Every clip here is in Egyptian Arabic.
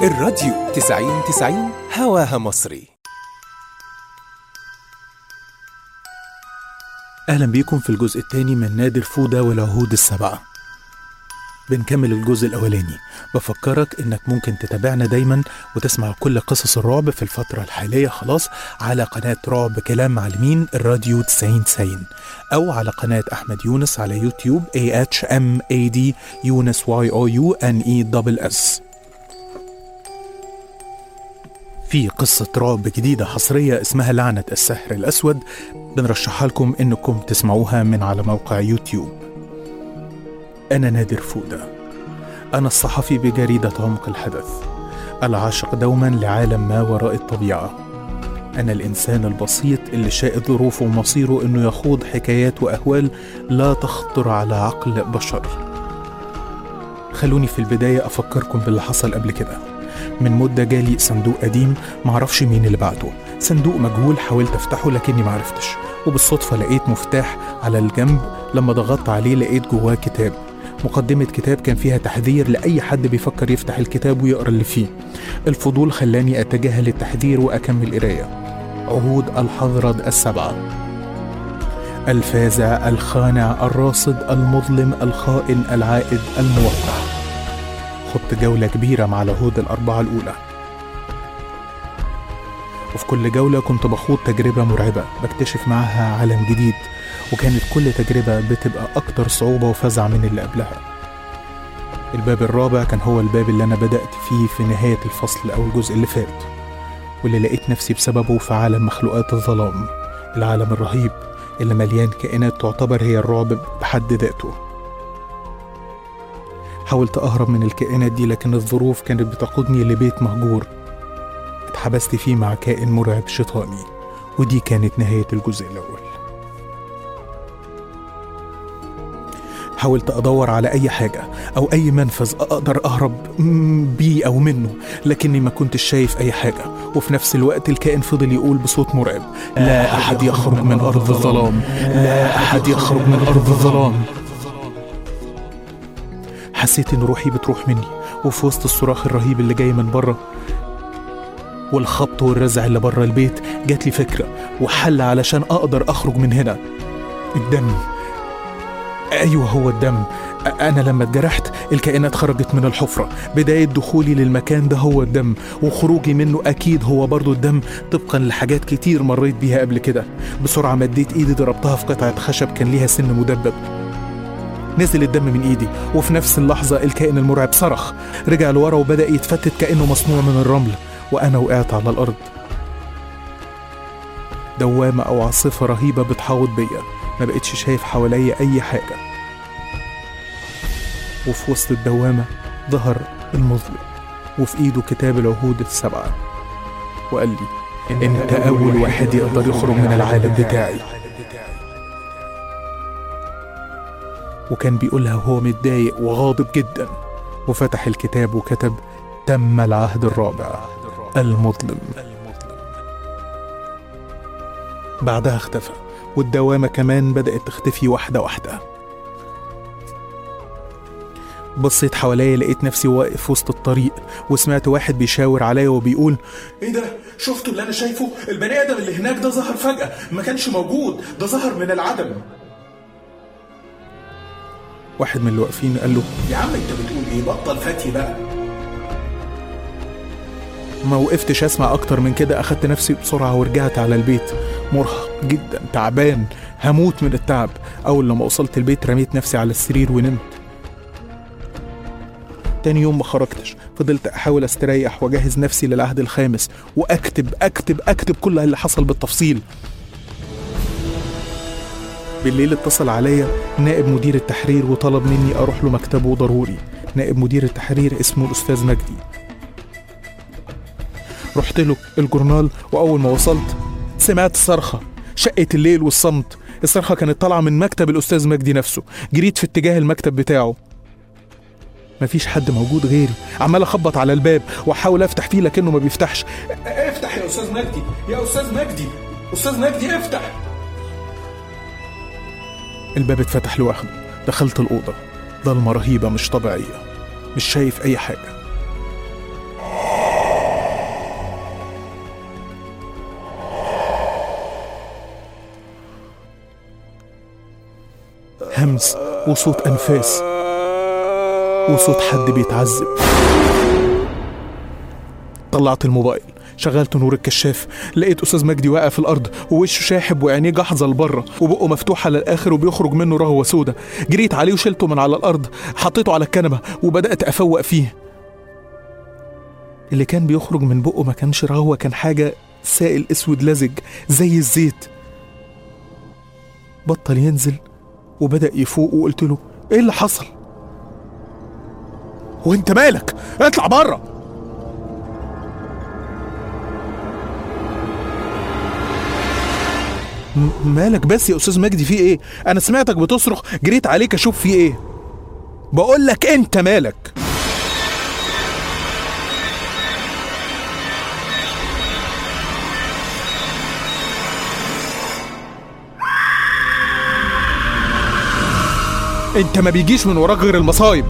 الراديو 90 90 هواها مصري أهلا بيكم في الجزء الثاني من نادر فودة والعهود السبعة بنكمل الجزء الأولاني بفكرك إنك ممكن تتابعنا دايما وتسمع كل قصص الرعب في الفترة الحالية خلاص على قناة رعب كلام معلمين الراديو 90 90 أو على قناة أحمد يونس على يوتيوب A H M A D يونس Y O U N E S S في قصة رعب جديدة حصرية اسمها لعنة السحر الأسود بنرشحها لكم إنكم تسمعوها من على موقع يوتيوب أنا نادر فودة أنا الصحفي بجريدة عمق الحدث العاشق دوما لعالم ما وراء الطبيعة أنا الإنسان البسيط اللي شاء ظروفه ومصيره إنه يخوض حكايات وأهوال لا تخطر على عقل بشر خلوني في البداية أفكركم باللي حصل قبل كده من مدة جالي صندوق قديم معرفش مين اللي بعته صندوق مجهول حاولت افتحه لكني معرفتش وبالصدفة لقيت مفتاح على الجنب لما ضغطت عليه لقيت جواه كتاب مقدمة كتاب كان فيها تحذير لأي حد بيفكر يفتح الكتاب ويقرأ اللي فيه الفضول خلاني أتجاهل التحذير وأكمل قراية عهود الحضرد السبعة الفازع الخانع الراصد المظلم الخائن العائد الموقع خدت جولة كبيرة مع العهود الأربعة الأولى وفي كل جولة كنت بخوض تجربة مرعبة بكتشف معاها عالم جديد وكانت كل تجربة بتبقى أكتر صعوبة وفزع من اللي قبلها الباب الرابع كان هو الباب اللي أنا بدأت فيه في نهاية الفصل أو الجزء اللي فات واللي لقيت نفسي بسببه في عالم مخلوقات الظلام العالم الرهيب اللي مليان كائنات تعتبر هي الرعب بحد ذاته حاولت أهرب من الكائنات دي لكن الظروف كانت بتقودني لبيت مهجور اتحبست فيه مع كائن مرعب شيطاني ودي كانت نهاية الجزء الأول حاولت أدور على أي حاجة أو أي منفذ أقدر أهرب بيه أو منه لكني ما كنتش شايف أي حاجة وفي نفس الوقت الكائن فضل يقول بصوت مرعب لا أحد يخرج من أرض الظلام لا أحد يخرج من أرض الظلام حسيت إن روحي بتروح مني وفي وسط الصراخ الرهيب اللي جاي من بره والخبط والرزع اللي بره البيت جات لي فكرة وحل علشان أقدر أخرج من هنا الدم أيوه هو الدم أنا لما اتجرحت الكائنات خرجت من الحفرة بداية دخولي للمكان ده هو الدم وخروجي منه أكيد هو برضو الدم طبقا لحاجات كتير مريت بيها قبل كده بسرعة مديت إيدي ضربتها في قطعة خشب كان ليها سن مدبب نزل الدم من ايدي وفي نفس اللحظة الكائن المرعب صرخ رجع لورا وبدأ يتفتت كأنه مصنوع من الرمل وأنا وقعت على الأرض دوامة أو عاصفة رهيبة بتحاوط بيا ما بقتش شايف حواليا أي حاجة وفي وسط الدوامة ظهر المظلم وفي إيده كتاب العهود السبعة وقال لي أنت أول واحد يقدر يخرج من العالم بتاعي وكان بيقولها وهو متضايق وغاضب جدا وفتح الكتاب وكتب تم العهد الرابع المظلم بعدها اختفى والدوامة كمان بدأت تختفي واحدة واحدة بصيت حواليا لقيت نفسي واقف وسط الطريق وسمعت واحد بيشاور عليا وبيقول ايه ده شفتوا اللي انا شايفه البني ادم اللي هناك ده ظهر فجأة ما كانش موجود ده ظهر من العدم واحد من اللي واقفين قال له يا عم انت بتقول ايه بطل فتي بقى ما وقفتش اسمع اكتر من كده اخدت نفسي بسرعه ورجعت على البيت مرهق جدا تعبان هموت من التعب اول لما وصلت البيت رميت نفسي على السرير ونمت تاني يوم ما خرجتش فضلت احاول استريح واجهز نفسي للعهد الخامس واكتب اكتب اكتب كل اللي حصل بالتفصيل بالليل اتصل عليا نائب مدير التحرير وطلب مني اروح له مكتبه ضروري نائب مدير التحرير اسمه الاستاذ مجدي رحت له الجورنال واول ما وصلت سمعت صرخه شقة الليل والصمت الصرخة كانت طالعة من مكتب الأستاذ مجدي نفسه جريت في اتجاه المكتب بتاعه مفيش حد موجود غيري عمال أخبط على الباب وأحاول أفتح فيه لكنه ما بيفتحش افتح يا استاذ مجدي يا استاذ مجدي استاذ مجدي افتح الباب اتفتح لوحده دخلت الأوضة ضلمة رهيبة مش طبيعية مش شايف أي حاجة همس وصوت أنفاس وصوت حد بيتعذب طلعت الموبايل شغلت نور الكشاف لقيت استاذ مجدي واقع في الارض ووشه شاحب وعينيه جحظه لبره وبقه مفتوح على الاخر وبيخرج منه رهوه سودا جريت عليه وشلته من على الارض حطيته على الكنبه وبدات افوق فيه اللي كان بيخرج من بقه ما كانش رهوه كان حاجه سائل اسود لزج زي الزيت بطل ينزل وبدا يفوق وقلت له ايه اللي حصل وانت مالك اطلع بره م- مالك بس يا استاذ مجدي في ايه انا سمعتك بتصرخ جريت عليك اشوف في ايه بقول لك انت مالك انت ما بيجيش من وراك غير المصايب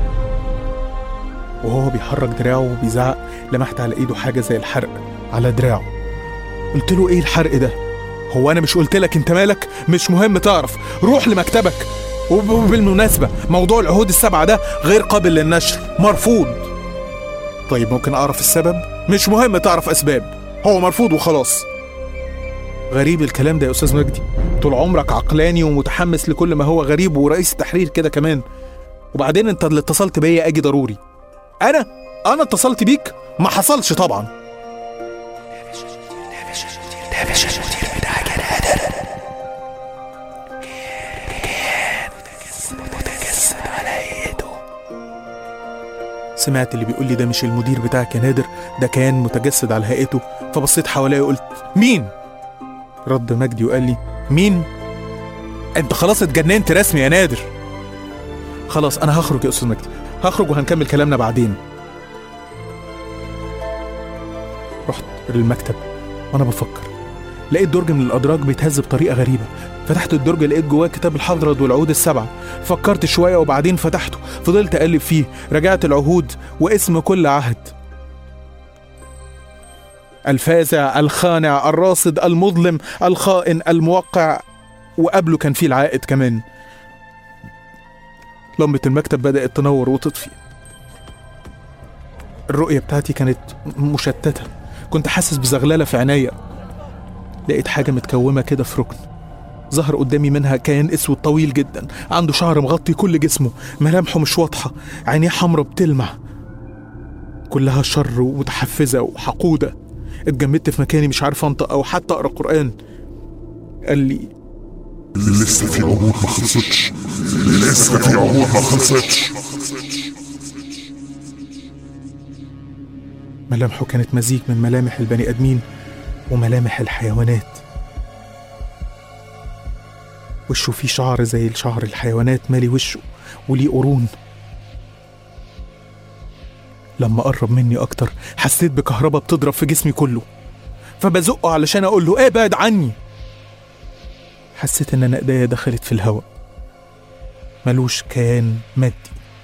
وهو بيحرك دراعه وبيزعق لمحت على ايده حاجه زي الحرق على دراعه قلت له ايه الحرق ده هو انا مش قلت لك انت مالك مش مهم تعرف روح لمكتبك وب- وبالمناسبه موضوع العهود السبعه ده غير قابل للنشر مرفوض طيب ممكن اعرف السبب مش مهم تعرف اسباب هو مرفوض وخلاص غريب الكلام ده يا استاذ مجدي طول عمرك عقلاني ومتحمس لكل ما هو غريب ورئيس التحرير كده كمان وبعدين انت اللي اتصلت بيا اجي ضروري انا انا اتصلت بيك ما حصلش طبعا سمعت اللي بيقول لي ده مش المدير بتاعك يا نادر ده كان متجسد على هيئته فبصيت حواليا وقلت مين رد مجدي وقال لي مين انت خلاص اتجننت رسمي يا نادر خلاص انا هخرج يا استاذ مجدي هخرج وهنكمل كلامنا بعدين رحت للمكتب وانا بفكر لقيت درج من الادراج بيتهز بطريقه غريبه فتحت الدرج لقيت جواه كتاب الحضرة والعهود السبعة فكرت شوية وبعدين فتحته فضلت أقلب فيه رجعت العهود واسم كل عهد الفازع الخانع الراصد المظلم الخائن الموقع وقبله كان فيه العائد كمان لمبة المكتب بدأت تنور وتطفي الرؤية بتاعتي كانت مشتتة كنت حاسس بزغللة في عينيا لقيت حاجة متكومة كده في ركن ظهر قدامي منها كيان اسود طويل جدا عنده شعر مغطي كل جسمه ملامحه مش واضحة عينيه حمرا بتلمع كلها شر ومتحفزة وحقودة اتجمدت في مكاني مش عارف انطق او حتى اقرا قرآن قال لي لسه في عهود ما خلصتش لسه في عهود ما خلصتش ملامحه كانت مزيج من ملامح البني ادمين وملامح الحيوانات وشه فيه شعر زي شعر الحيوانات مالي وشه وليه قرون لما قرب مني اكتر حسيت بكهرباء بتضرب في جسمي كله فبزقه علشان اقول له ابعد عني حسيت ان انا ايديا دخلت في الهواء ملوش كيان مادي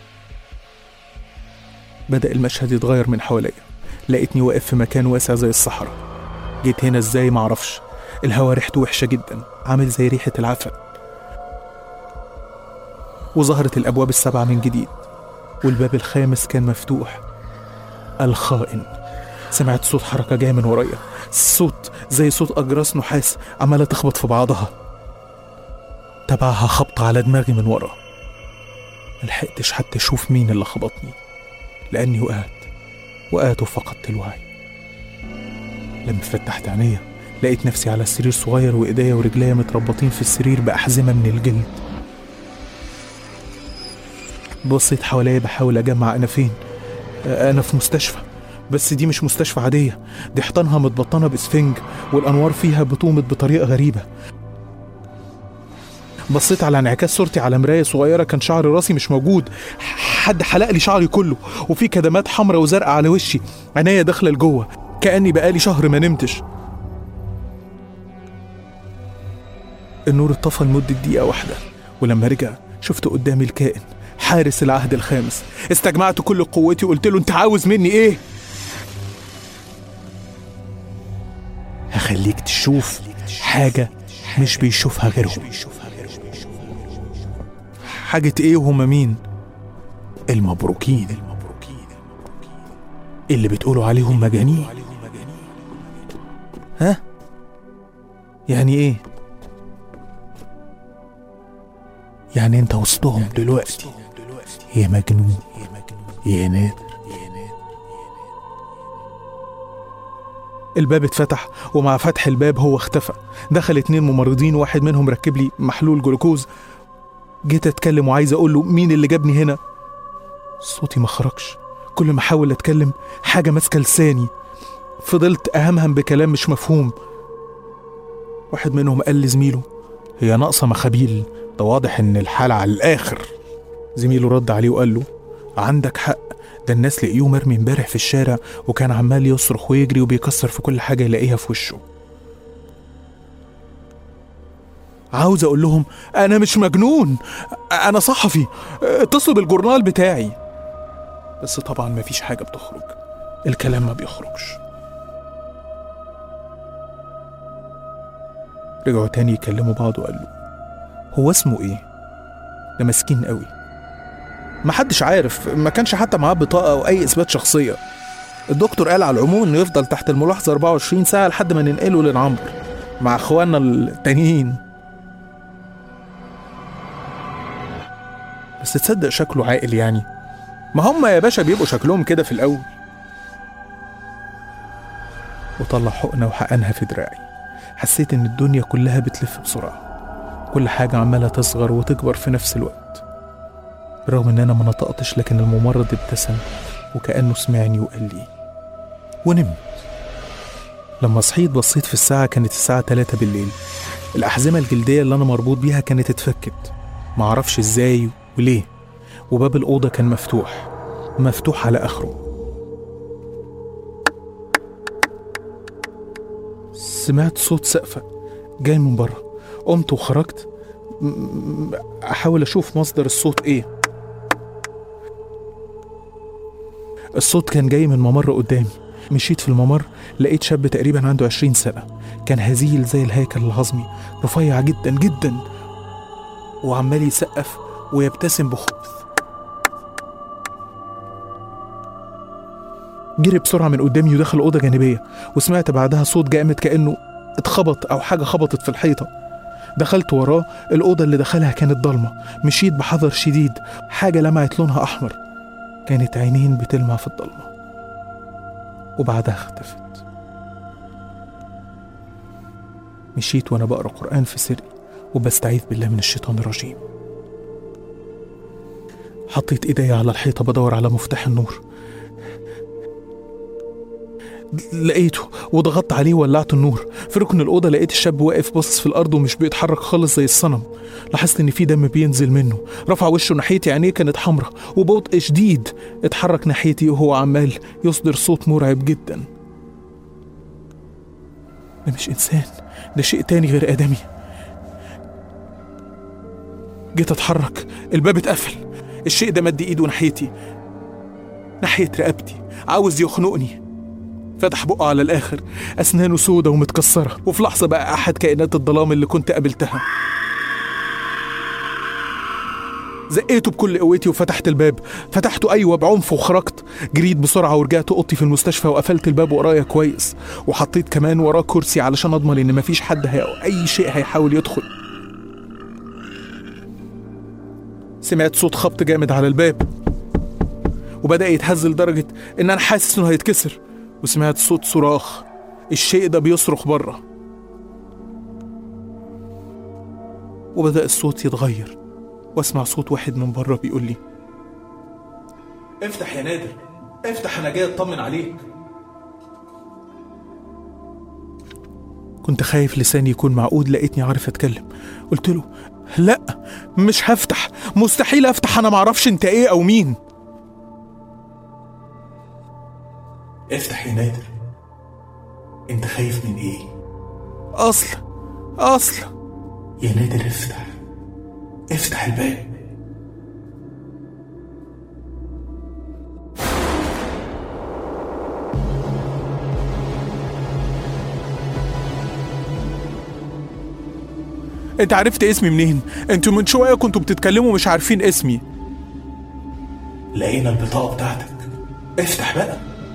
بدأ المشهد يتغير من حواليا لقيتني واقف في مكان واسع زي الصحراء جيت هنا ازاي معرفش الهوا ريحته وحشة جدا عامل زي ريحة العفن وظهرت الأبواب السبعة من جديد والباب الخامس كان مفتوح الخائن سمعت صوت حركة جاية من ورايا صوت زي صوت أجراس نحاس عمالة تخبط في بعضها تبعها خبطة على دماغي من ورا ملحقتش حتى أشوف مين اللي خبطني لأني وقعت وقعت وفقدت الوعي لما فتحت عينيا لقيت نفسي على سرير صغير وإيديا ورجليا متربطين في السرير بأحزمة من الجلد بصيت حواليا بحاول أجمع أنا فين أنا في مستشفى بس دي مش مستشفى عادية دي حيطانها متبطنة بإسفنج والأنوار فيها بتومت بطريقة غريبة بصيت على انعكاس صورتي على مراية صغيرة كان شعر راسي مش موجود حد حلق لي شعري كله وفي كدمات حمراء وزرقاء على وشي عينيا داخلة لجوه كأني بقالي شهر ما نمتش النور اتطفى لمدة دقيقة واحدة ولما رجع شفت قدامي الكائن حارس العهد الخامس استجمعت كل قوتي وقلت له انت عاوز مني ايه هخليك تشوف حاجة مش بيشوفها غيرهم حاجة ايه وهما مين المبروكين اللي بتقولوا عليهم مجانين ها يعني ايه يعني انت وسطهم دلوقتي يا مجنون يا نادر الباب اتفتح ومع فتح الباب هو اختفى دخل اتنين ممرضين واحد منهم ركب لي محلول جلوكوز جيت اتكلم وعايز اقول له مين اللي جابني هنا صوتي ما خرجش كل ما احاول اتكلم حاجه ماسكه لساني فضلت اهمهم بكلام مش مفهوم واحد منهم قال لزميله هي ناقصه مخابيل ده واضح ان الحاله على الاخر زميله رد عليه وقال له عندك حق ده الناس لقيوه مرمي امبارح في الشارع وكان عمال يصرخ ويجري وبيكسر في كل حاجه يلاقيها في وشه عاوز اقول لهم انا مش مجنون انا صحفي اتصلوا بالجورنال بتاعي بس طبعا مفيش حاجه بتخرج الكلام ما بيخرجش رجعوا تاني يكلموا بعض وقالوا هو اسمه ايه ده مسكين قوي محدش عارف ما كانش حتى معاه بطاقه او اي اثبات شخصيه الدكتور قال على العموم انه يفضل تحت الملاحظه 24 ساعه لحد ما ننقله للعنبر مع اخواننا التانيين بس تصدق شكله عاقل يعني ما هم يا باشا بيبقوا شكلهم كده في الاول وطلع حقنه وحقنها في دراعي حسيت ان الدنيا كلها بتلف بسرعه كل حاجه عماله تصغر وتكبر في نفس الوقت رغم ان انا ما نطقتش لكن الممرض ابتسم وكانه سمعني وقال لي ونمت لما صحيت بصيت في الساعة كانت الساعة 3 بالليل الأحزمة الجلدية اللي أنا مربوط بيها كانت اتفكت معرفش ازاي وليه وباب الأوضة كان مفتوح مفتوح على آخره سمعت صوت سقفة جاي من بره قمت وخرجت م- م- أحاول أشوف مصدر الصوت إيه الصوت كان جاي من ممر قدامي مشيت في الممر لقيت شاب تقريبا عنده عشرين سنة كان هزيل زي الهيكل العظمي رفيع جدا جدا وعمال يسقف ويبتسم بخبث جري بسرعة من قدامي ودخل أوضة جانبية وسمعت بعدها صوت جامد كأنه اتخبط أو حاجة خبطت في الحيطة دخلت وراه الأوضة اللي دخلها كانت ضلمة مشيت بحذر شديد حاجة لمعت لونها أحمر كانت عينين بتلمع في الضلمة وبعدها اختفت مشيت وأنا بقرأ قرآن في سري وبستعيذ بالله من الشيطان الرجيم حطيت ايدي على الحيطة بدور على مفتاح النور لقيته وضغطت عليه وولعت النور في ركن الأوضة لقيت الشاب واقف باصص في الأرض ومش بيتحرك خالص زي الصنم لاحظت إن في دم بينزل منه رفع وشه ناحيتي عينيه كانت حمرة وببطء شديد اتحرك ناحيتي وهو عمال يصدر صوت مرعب جدا ده مش إنسان ده شيء تاني غير آدمي جيت أتحرك الباب اتقفل الشيء ده مد إيده ناحيتي ناحية رقبتي عاوز يخنقني فتح بقه على الآخر أسنانه سودة ومتكسرة وفي لحظة بقى أحد كائنات الظلام اللي كنت قابلتها زقيته بكل قوتي وفتحت الباب فتحته أيوة بعنف وخرجت جريت بسرعة ورجعت أوضتي في المستشفى وقفلت الباب ورايا كويس وحطيت كمان وراه كرسي علشان أضمن إن مفيش حد هي أو أي شيء هيحاول يدخل سمعت صوت خبط جامد على الباب وبدأ يتهز لدرجة إن أنا حاسس إنه هيتكسر وسمعت صوت صراخ الشيء ده بيصرخ بره وبدأ الصوت يتغير واسمع صوت واحد من بره بيقول لي افتح يا نادر افتح انا جاي اطمن عليك كنت خايف لساني يكون معقود لقيتني عارف اتكلم قلت له لا مش هفتح مستحيل افتح انا معرفش انت ايه او مين افتح يا نادر انت خايف من ايه اصل اصل يا نادر افتح افتح الباب انت عرفت اسمي منين انتوا من شويه كنتوا بتتكلموا مش عارفين اسمي لقينا البطاقة بتاعتك افتح بقى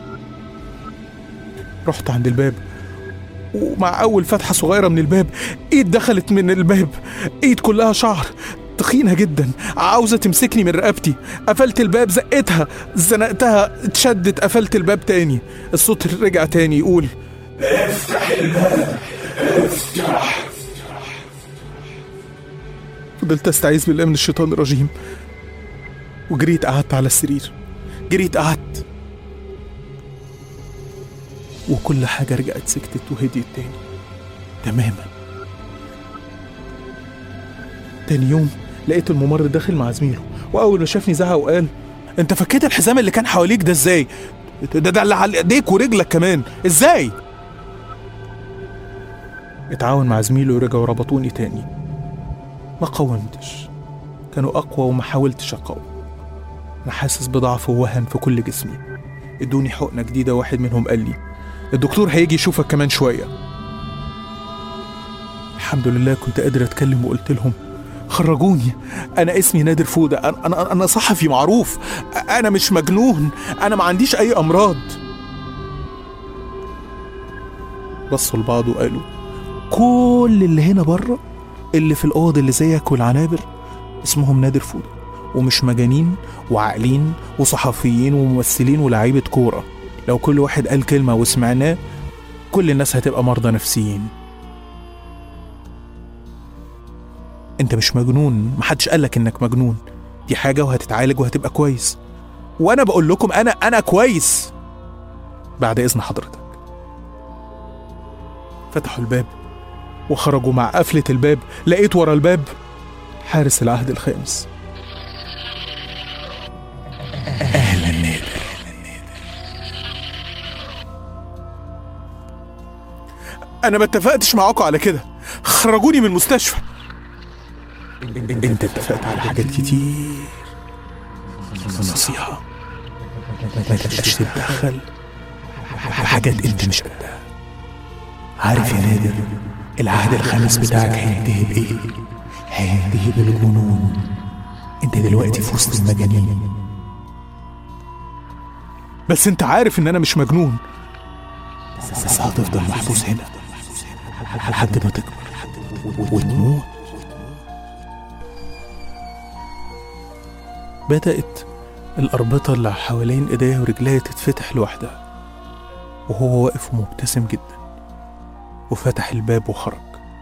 رحت عند الباب ومع اول فتحه صغيره من الباب ايد دخلت من الباب ايد كلها شعر تخينه جدا عاوزه تمسكني من رقبتي قفلت الباب زقتها زنقتها اتشدت قفلت الباب تاني الصوت رجع تاني يقول افتح الباب افتح فضلت استعيذ بالله من الشيطان الرجيم وجريت قعدت على السرير جريت قعدت وكل حاجة رجعت سكتت وهديت تاني تماما تاني يوم لقيت الممرض داخل مع زميله وأول ما شافني زعق وقال أنت فكيت الحزام اللي كان حواليك ده إزاي؟ ده ده اللي على إيديك ورجلك كمان إزاي؟ اتعاون مع زميله ورجعوا ربطوني تاني ما قاومتش كانوا أقوى وما حاولتش أقاوم أنا حاسس بضعف ووهن في كل جسمي ادوني حقنة جديدة واحد منهم قال لي الدكتور هيجي يشوفك كمان شوية الحمد لله كنت قادر أتكلم وقلت لهم خرجوني أنا اسمي نادر فودة أنا, أنا, أنا صحفي معروف أنا مش مجنون أنا ما عنديش أي أمراض بصوا لبعض وقالوا كل اللي هنا بره اللي في الأوض اللي زيك والعنابر اسمهم نادر فودة ومش مجانين وعاقلين وصحفيين وممثلين ولاعيبة كورة لو كل واحد قال كلمة وسمعناه كل الناس هتبقى مرضى نفسيين انت مش مجنون محدش قالك انك مجنون دي حاجة وهتتعالج وهتبقى كويس وانا بقول لكم انا انا كويس بعد اذن حضرتك فتحوا الباب وخرجوا مع قفلة الباب لقيت ورا الباب حارس العهد الخامس أهلا نادر أنا ما اتفقتش معاكم على كده خرجوني من المستشفى أنت اتفقت على حاجات كتير نصيحة ما تبقاش تتدخل في حاجات أنت مش قدها عارف يا نادر العهد الخامس بتاعك هينتهي بإيه؟ هينتهي بالجنون انت دلوقتي في وسط المجانين بس انت عارف ان انا مش مجنون بس هتفضل محبوس هنا لحد ما تكبر وتموت بدأت الأربطة اللي حوالين إيديا ورجليا تتفتح لوحدها وهو واقف ومبتسم جدا وفتح الباب وخرج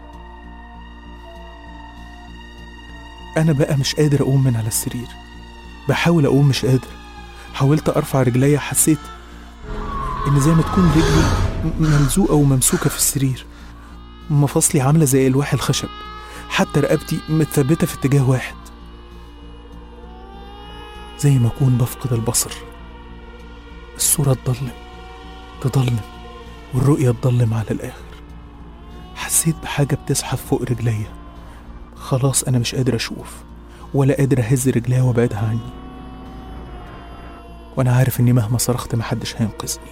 أنا بقى مش قادر أقوم من على السرير بحاول أقوم مش قادر حاولت أرفع رجليا حسيت إن زي ما تكون رجلي م- ملزوقة وممسوكة في السرير مفاصلي عاملة زي ألواح الخشب حتى رقبتي متثبتة في اتجاه واحد زي ما أكون بفقد البصر الصورة تضلم تضلم والرؤية تضلم على الآخر حسيت بحاجة بتزحف فوق رجليا خلاص أنا مش قادر أشوف ولا قادر أهز رجليا وأبعدها عني وأنا عارف إني مهما صرخت محدش هينقذني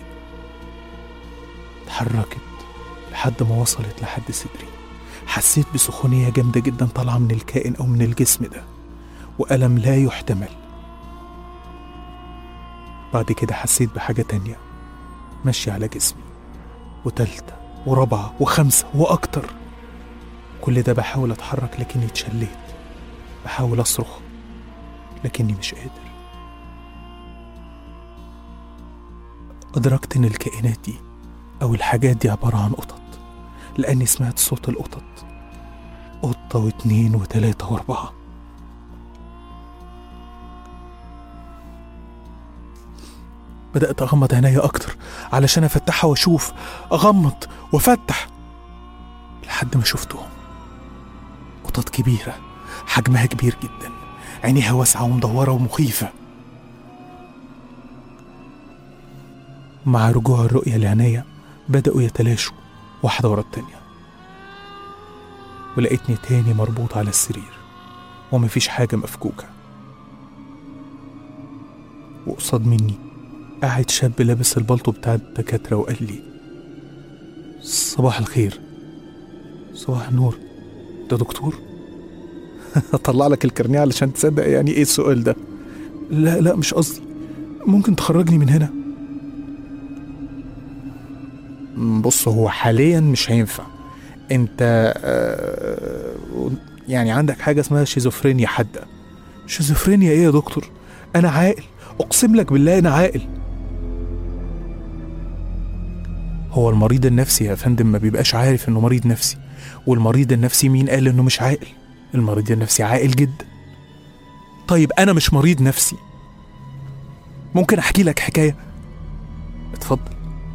اتحركت لحد ما وصلت لحد صدري حسيت بسخونية جامدة جدا طالعة من الكائن أو من الجسم ده وألم لا يحتمل بعد كده حسيت بحاجة تانية ماشية على جسمي وتالتة ورابعة وخمسة وأكتر كل ده بحاول أتحرك لكني اتشليت بحاول أصرخ لكني مش قادر أدركت إن الكائنات دي أو الحاجات دي عبارة عن قطط لأني سمعت صوت القطط قطة واتنين وتلاتة وأربعة بدأت أغمض عينيا أكتر علشان أفتحها وأشوف أغمض وأفتح لحد ما شفتهم قطط كبيرة حجمها كبير جدا عينيها واسعة ومدورة ومخيفة مع رجوع الرؤية لعينيا بدأوا يتلاشوا واحدة ورا التانية ولقيتني تاني مربوط على السرير ومفيش حاجة مفكوكة وقصاد مني قاعد شاب لابس البلطو بتاع الدكاترة وقال لي صباح الخير صباح النور ده دكتور اطلع لك الكرنيه علشان تصدق يعني ايه السؤال ده لا لا مش قصدي ممكن تخرجني من هنا بص هو حاليا مش هينفع انت آه، يعني عندك حاجه اسمها شيزوفرينيا حاده شيزوفرينيا ايه يا دكتور انا عاقل اقسم لك بالله انا عاقل هو المريض النفسي يا فندم ما بيبقاش عارف انه مريض نفسي والمريض النفسي مين قال انه مش عاقل المريض النفسي عاقل جدا طيب انا مش مريض نفسي ممكن احكي لك حكايه اتفضل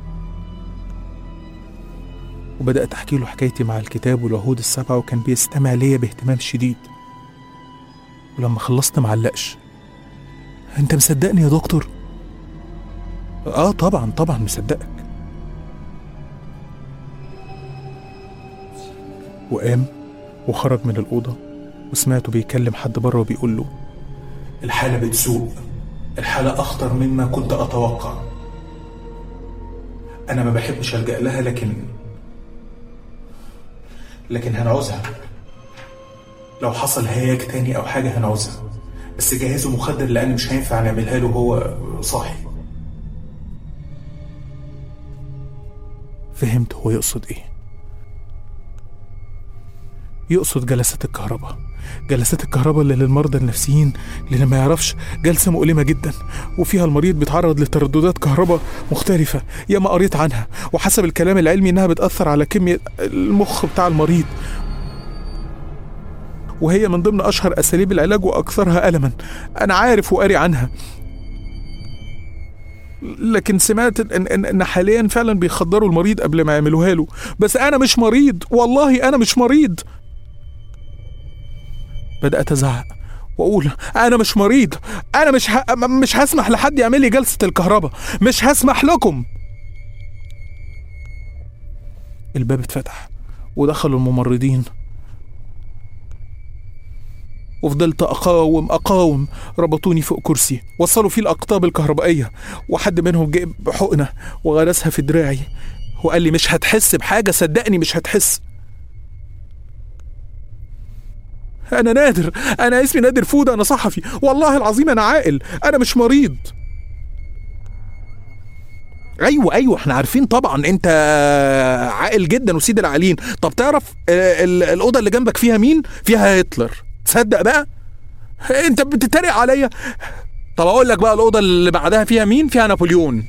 وبدات احكي له حكايتي مع الكتاب والوهود السبعه وكان بيستمع ليا باهتمام شديد ولما خلصت معلقش انت مصدقني يا دكتور اه طبعا طبعا مصدقك وقام وخرج من الأوضة وسمعته بيكلم حد بره وبيقول له الحالة بتسوء الحالة أخطر مما كنت أتوقع أنا ما بحبش ألجأ لها لكن لكن هنعوزها لو حصل هياج تاني أو حاجة هنعوزها بس جهزه مخدر لأن مش هينفع نعملها له وهو صاحي فهمت هو يقصد ايه يقصد جلسات الكهرباء جلسات الكهرباء اللي للمرضى النفسيين اللي ما يعرفش جلسة مؤلمة جدا وفيها المريض بيتعرض لترددات كهرباء مختلفة ياما قريت عنها وحسب الكلام العلمي انها بتأثر على كمية المخ بتاع المريض وهي من ضمن اشهر اساليب العلاج واكثرها الما انا عارف وقاري عنها لكن سمعت ان ان ان حاليا فعلا بيخدروا المريض قبل ما يعملوها له بس انا مش مريض والله انا مش مريض بدات ازعق واقول انا مش مريض انا مش ه... م- مش هسمح لحد يعمل لي جلسه الكهرباء مش هسمح لكم الباب اتفتح ودخلوا الممرضين وفضلت اقاوم اقاوم ربطوني فوق كرسي وصلوا فيه الاقطاب الكهربائيه وحد منهم جاب حقنه وغرسها في دراعي وقال لي مش هتحس بحاجه صدقني مش هتحس انا نادر انا اسمي نادر فوده انا صحفي والله العظيم انا عاقل انا مش مريض ايوه ايوه احنا عارفين طبعا انت عاقل جدا وسيد العالين طب تعرف آه، ال- الاوضه اللي جنبك فيها مين فيها هتلر تصدق بقى انت بتتريق عليا طب اقول لك بقى الاوضه اللي بعدها فيها مين فيها نابليون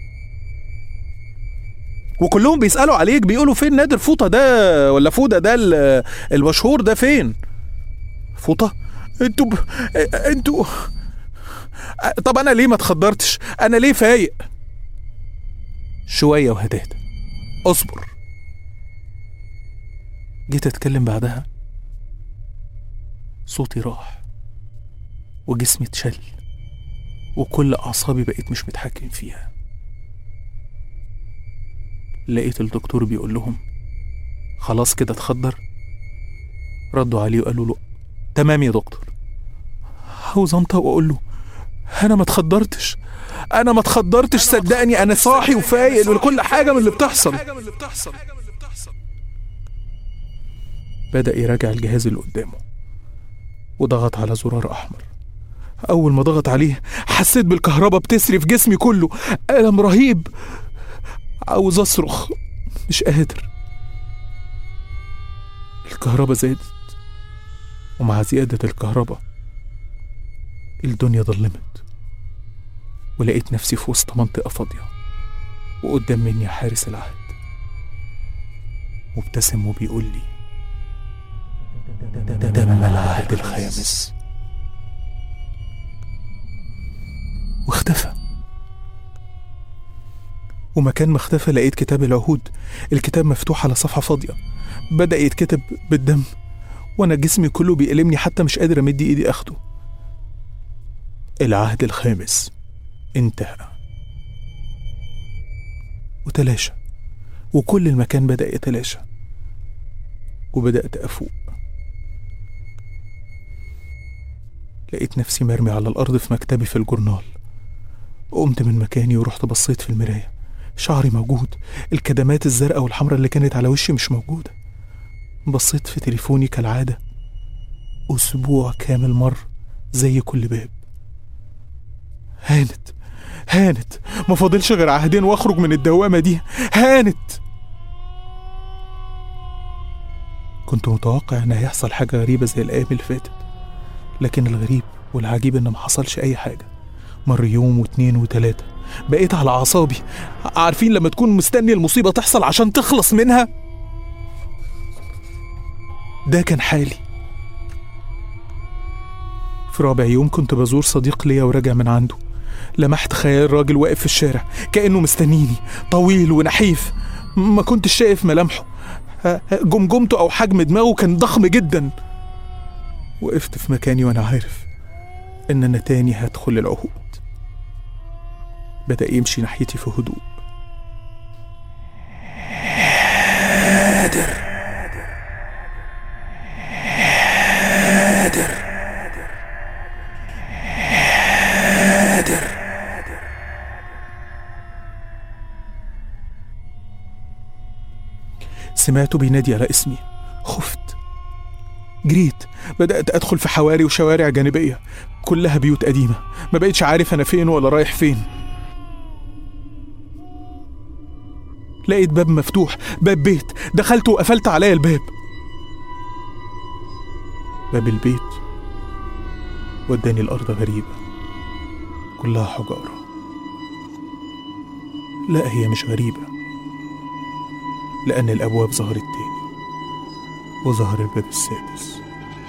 وكلهم بيسالوا عليك بيقولوا فين نادر فوطه ده ولا فوده ده ال- المشهور ده فين فوطه انتوا ب... انتوا طب انا ليه ما اتخدرتش انا ليه فايق شويه وهديت اصبر جيت اتكلم بعدها صوتي راح وجسمي اتشل وكل اعصابي بقيت مش متحكم فيها لقيت الدكتور بيقول لهم خلاص كده اتخدر ردوا عليه وقالوا له تمام يا دكتور عاوز انطق واقول له انا ما اتخدرتش انا ما اتخدرتش صدقني انا صاحي وفايق لكل حاجه من اللي بتحصل بدا يراجع الجهاز اللي قدامه وضغط على زرار احمر اول ما ضغط عليه حسيت بالكهرباء بتسري في جسمي كله الم رهيب عاوز اصرخ مش قادر الكهرباء زادت ومع زيادة الكهرباء الدنيا ظلمت ولقيت نفسي في وسط منطقة فاضية وقدام مني حارس العهد مبتسم وبيقول لي تم العهد الخامس واختفى ومكان ما اختفى لقيت كتاب العهود الكتاب مفتوح على صفحة فاضية بدأ يتكتب بالدم وأنا جسمي كله بيألمني حتى مش قادر أمد إيدي أخده العهد الخامس انتهى وتلاشى وكل المكان بدأ يتلاشى وبدأت أفوق لقيت نفسي مرمي على الأرض في مكتبي في الجورنال قمت من مكاني ورحت بصيت في المراية شعري موجود الكدمات الزرقاء والحمراء اللي كانت على وشي مش موجودة بصيت في تليفوني كالعادة أسبوع كامل مر زي كل باب هانت هانت ما فاضلش غير عهدين واخرج من الدوامة دي هانت كنت متوقع ان هيحصل حاجة غريبة زي الأيام اللي فاتت لكن الغريب والعجيب ان ما حصلش أي حاجة مر يوم واتنين وتلاتة بقيت على أعصابي عارفين لما تكون مستني المصيبة تحصل عشان تخلص منها ده كان حالي في رابع يوم كنت بزور صديق ليا وراجع من عنده لمحت خيال راجل واقف في الشارع كأنه مستنيني طويل ونحيف ما كنتش شايف ملامحه جمجمته أو حجم دماغه كان ضخم جدا وقفت في مكاني وأنا عارف إن أنا تاني هدخل العهود بدأ يمشي ناحيتي في هدوء سمعته بينادي على اسمي خفت جريت بدأت أدخل في حواري وشوارع جانبية كلها بيوت قديمة ما بقتش عارف أنا فين ولا رايح فين لقيت باب مفتوح باب بيت دخلت وقفلت عليا الباب باب البيت وداني الأرض غريبة كلها حجارة لا هي مش غريبة لأن الأبواب ظهرت تاني وظهر الباب السادس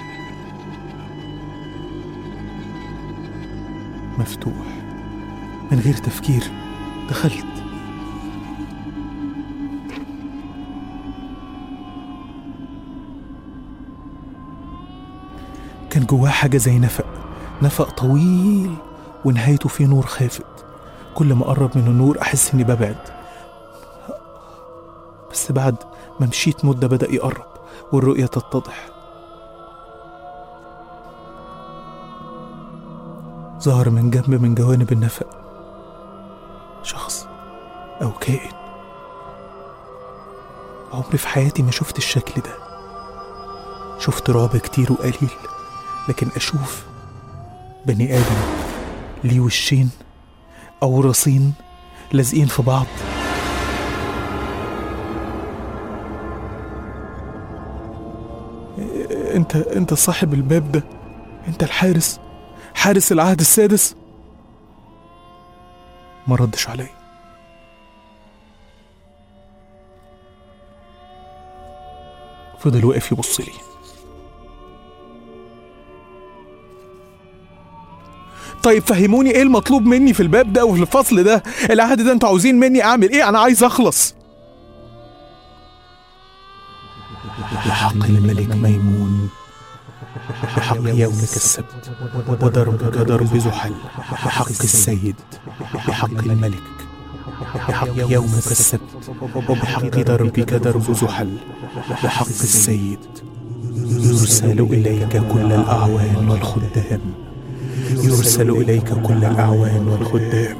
مفتوح من غير تفكير دخلت كان جواه حاجة زي نفق نفق طويل ونهايته فيه نور خافت كل ما أقرب من النور أحس إني ببعد بس بعد ما مشيت مدة بدأ يقرب والرؤية تتضح ظهر من جنب من جوانب النفق شخص أو كائن عمري في حياتي ما شفت الشكل ده شفت رعب كتير وقليل لكن أشوف بني آدم ليه وشين أو راسين لازقين في بعض انت انت صاحب الباب ده انت الحارس حارس العهد السادس ما ردش عليا فضل واقف يبص لي طيب فهموني ايه المطلوب مني في الباب ده وفي الفصل ده العهد ده انتوا عاوزين مني اعمل ايه انا عايز اخلص بحق الملك ميمون بحق يومك السبت وضربك ضرب زحل بحق السيد بحق الملك بحق يومك السبت وبحق ضربك ضرب زحل بحق السيد يرسل إليك كل الأعوان والخدام يرسل إليك كل الأعوان والخدام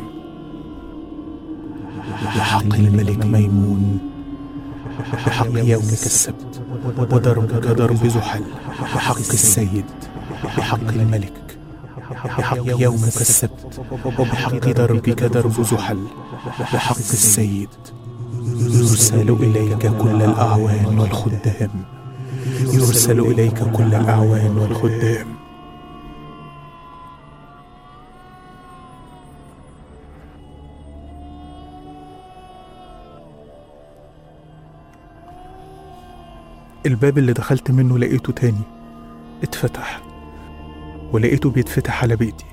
بحق الملك ميمون بحق يومك السبت وضربك ضرب زحل بحق السيد بحق الملك بحق يومك السبت وبحق ضربك ضرب زحل بحق السيد يرسل إليك كل الأعوان والخدام يرسل إليك كل الأعوان والخدام الباب اللي دخلت منه لقيته تاني اتفتح ولقيته بيتفتح على بيتي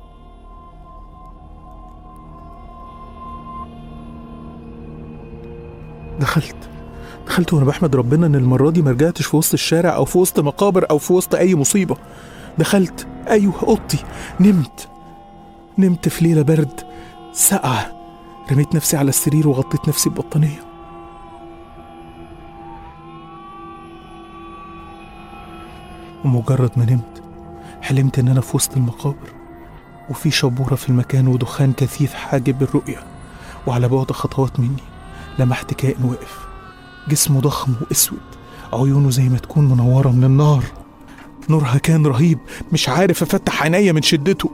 دخلت دخلت وانا بحمد ربنا ان المره دي ما رجعتش في وسط الشارع او في وسط مقابر او في وسط اي مصيبه دخلت ايوه اوضتي نمت نمت في ليله برد ساقعه رميت نفسي على السرير وغطيت نفسي ببطانيه ومجرد ما نمت حلمت ان انا في وسط المقابر وفي شبورة في المكان ودخان كثيف حاجب الرؤية وعلى بعد خطوات مني لمحت كائن واقف جسمه ضخم واسود عيونه زي ما تكون منورة من النار نورها كان رهيب مش عارف أفتح عينيا من شدته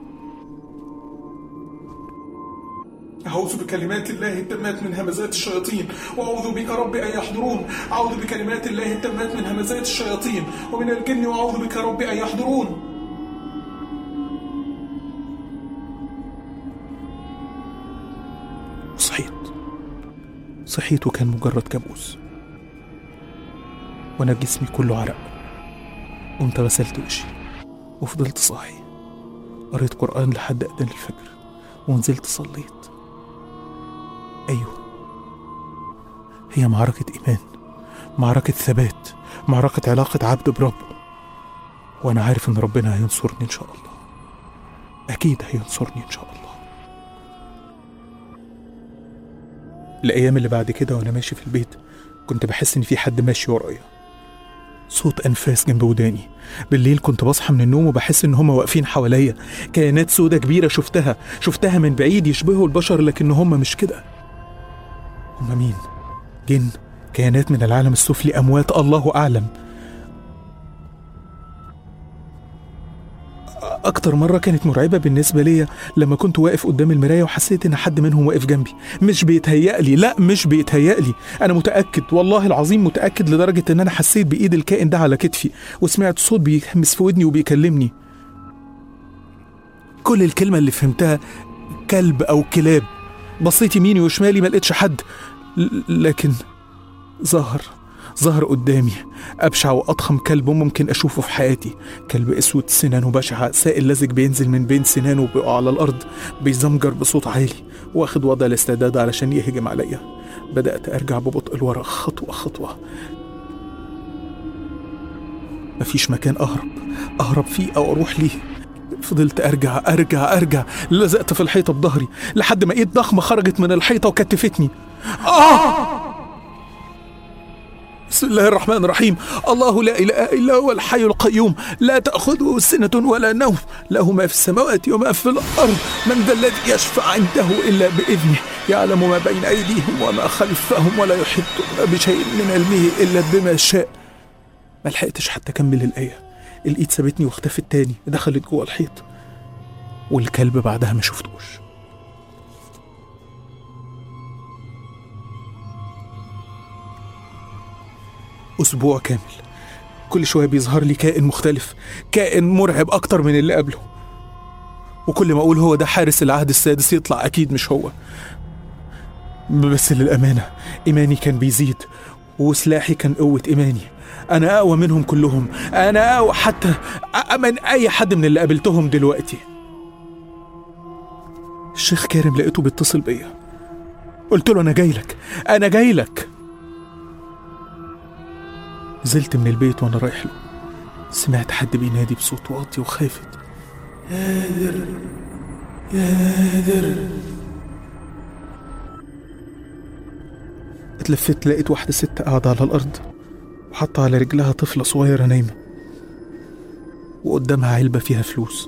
أعوذ بكلمات الله التامات من همزات الشياطين وأعوذ بك رب أن يحضرون أعوذ بكلمات الله التامات من همزات الشياطين ومن الجن وأعوذ بك رب أن يحضرون صحيت صحيت وكان مجرد كابوس وانا جسمي كله عرق قمت غسلت وشي وفضلت صاحي قريت قرآن لحد أذان الفجر ونزلت صليت أيوه هي معركة إيمان معركة ثبات معركة علاقة عبد بربه وأنا عارف إن ربنا هينصرني إن شاء الله أكيد هينصرني إن شاء الله الأيام اللي بعد كده وأنا ماشي في البيت كنت بحس إن في حد ماشي ورايا صوت أنفاس جنب وداني بالليل كنت بصحى من النوم وبحس إن هما واقفين حواليا كائنات سودة كبيرة شفتها شفتها من بعيد يشبهوا البشر لكن هما مش كده هما مين؟ جن كائنات من العالم السفلي أموات الله أعلم أكتر مرة كانت مرعبة بالنسبة ليا لما كنت واقف قدام المراية وحسيت إن حد منهم واقف جنبي مش بيتهيألي لا مش بيتهيألي أنا متأكد والله العظيم متأكد لدرجة إن أنا حسيت بإيد الكائن ده على كتفي وسمعت صوت بيهمس في ودني وبيكلمني كل الكلمة اللي فهمتها كلب أو كلاب بصيت يميني وشمالي ما لقيتش حد ل- لكن ظهر ظهر قدامي أبشع وأضخم كلب ممكن أشوفه في حياتي كلب أسود سنانه بشعة سائل لزج بينزل من بين سنانه وبيقع على الأرض بيزمجر بصوت عالي واخد وضع الاستعداد علشان يهجم عليا بدأت أرجع ببطء لورا خطوة خطوة مفيش مكان أهرب أهرب فيه أو أروح ليه فضلت أرجع أرجع أرجع لزقت في الحيطة بظهري لحد ما إيد ضخمة خرجت من الحيطة وكتفتني آه بسم الله الرحمن الرحيم الله لا إله إلا هو الحي القيوم لا تأخذه سنة ولا نوم له ما في السماوات وما في الأرض من ذا الذي يشفع عنده إلا بإذنه يعلم ما بين أيديهم وما خلفهم ولا يحيطون بشيء من علمه إلا بما شاء ما لحقتش حتى أكمل الآية الإيد سابتني واختفت تاني دخلت جوه الحيط والكلب بعدها ما شفتوش أسبوع كامل كل شوية بيظهر لي كائن مختلف كائن مرعب أكتر من اللي قبله وكل ما أقول هو ده حارس العهد السادس يطلع أكيد مش هو بس للأمانة إيماني كان بيزيد وسلاحي كان قوة إيماني أنا أقوى منهم كلهم أنا أقوى حتى أ- من أي حد من اللي قابلتهم دلوقتي الشيخ كارم لقيته بيتصل بيا قلت له أنا جاي لك أنا جاي لك نزلت من البيت وانا رايح له سمعت حد بينادي بصوت واطي وخافت يادر يادر اتلفت لقيت واحدة ست قاعدة على الأرض وحاطة على رجلها طفلة صغيرة نايمة وقدامها علبة فيها فلوس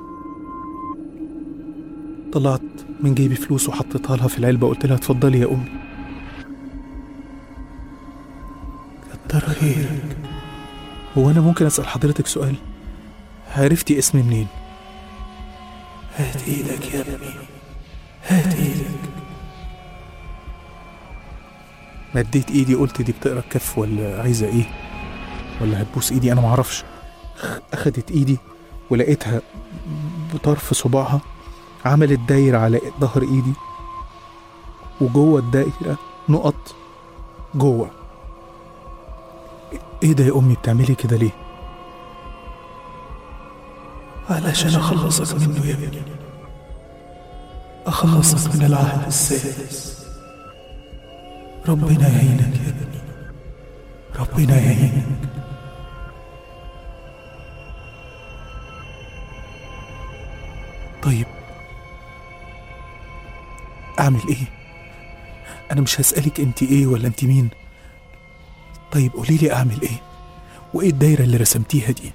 طلعت من جيبي فلوس وحطيتها لها في العلبة قلت لها اتفضلي يا أمي كتر خيرك هو أنا ممكن أسأل حضرتك سؤال عرفتي اسمي منين هات ايدك يا ابني هات ايدك مديت ايدي قلت دي بتقرا الكف ولا عايزه ايه ولا هتبوس ايدي انا معرفش اخدت ايدي ولقيتها بطرف صباعها عملت دايرة على ظهر ايدي وجوه الدايرة نقط جوه ايه ده يا امي بتعملي كده ليه علشان اخلصك منه يا ابني اخلصك من العهد السادس ربنا يعينك يا ابني ربنا يعينك طيب اعمل ايه انا مش هسألك انت ايه ولا انت مين طيب قولي لي اعمل ايه وايه الدايرة اللي رسمتيها دي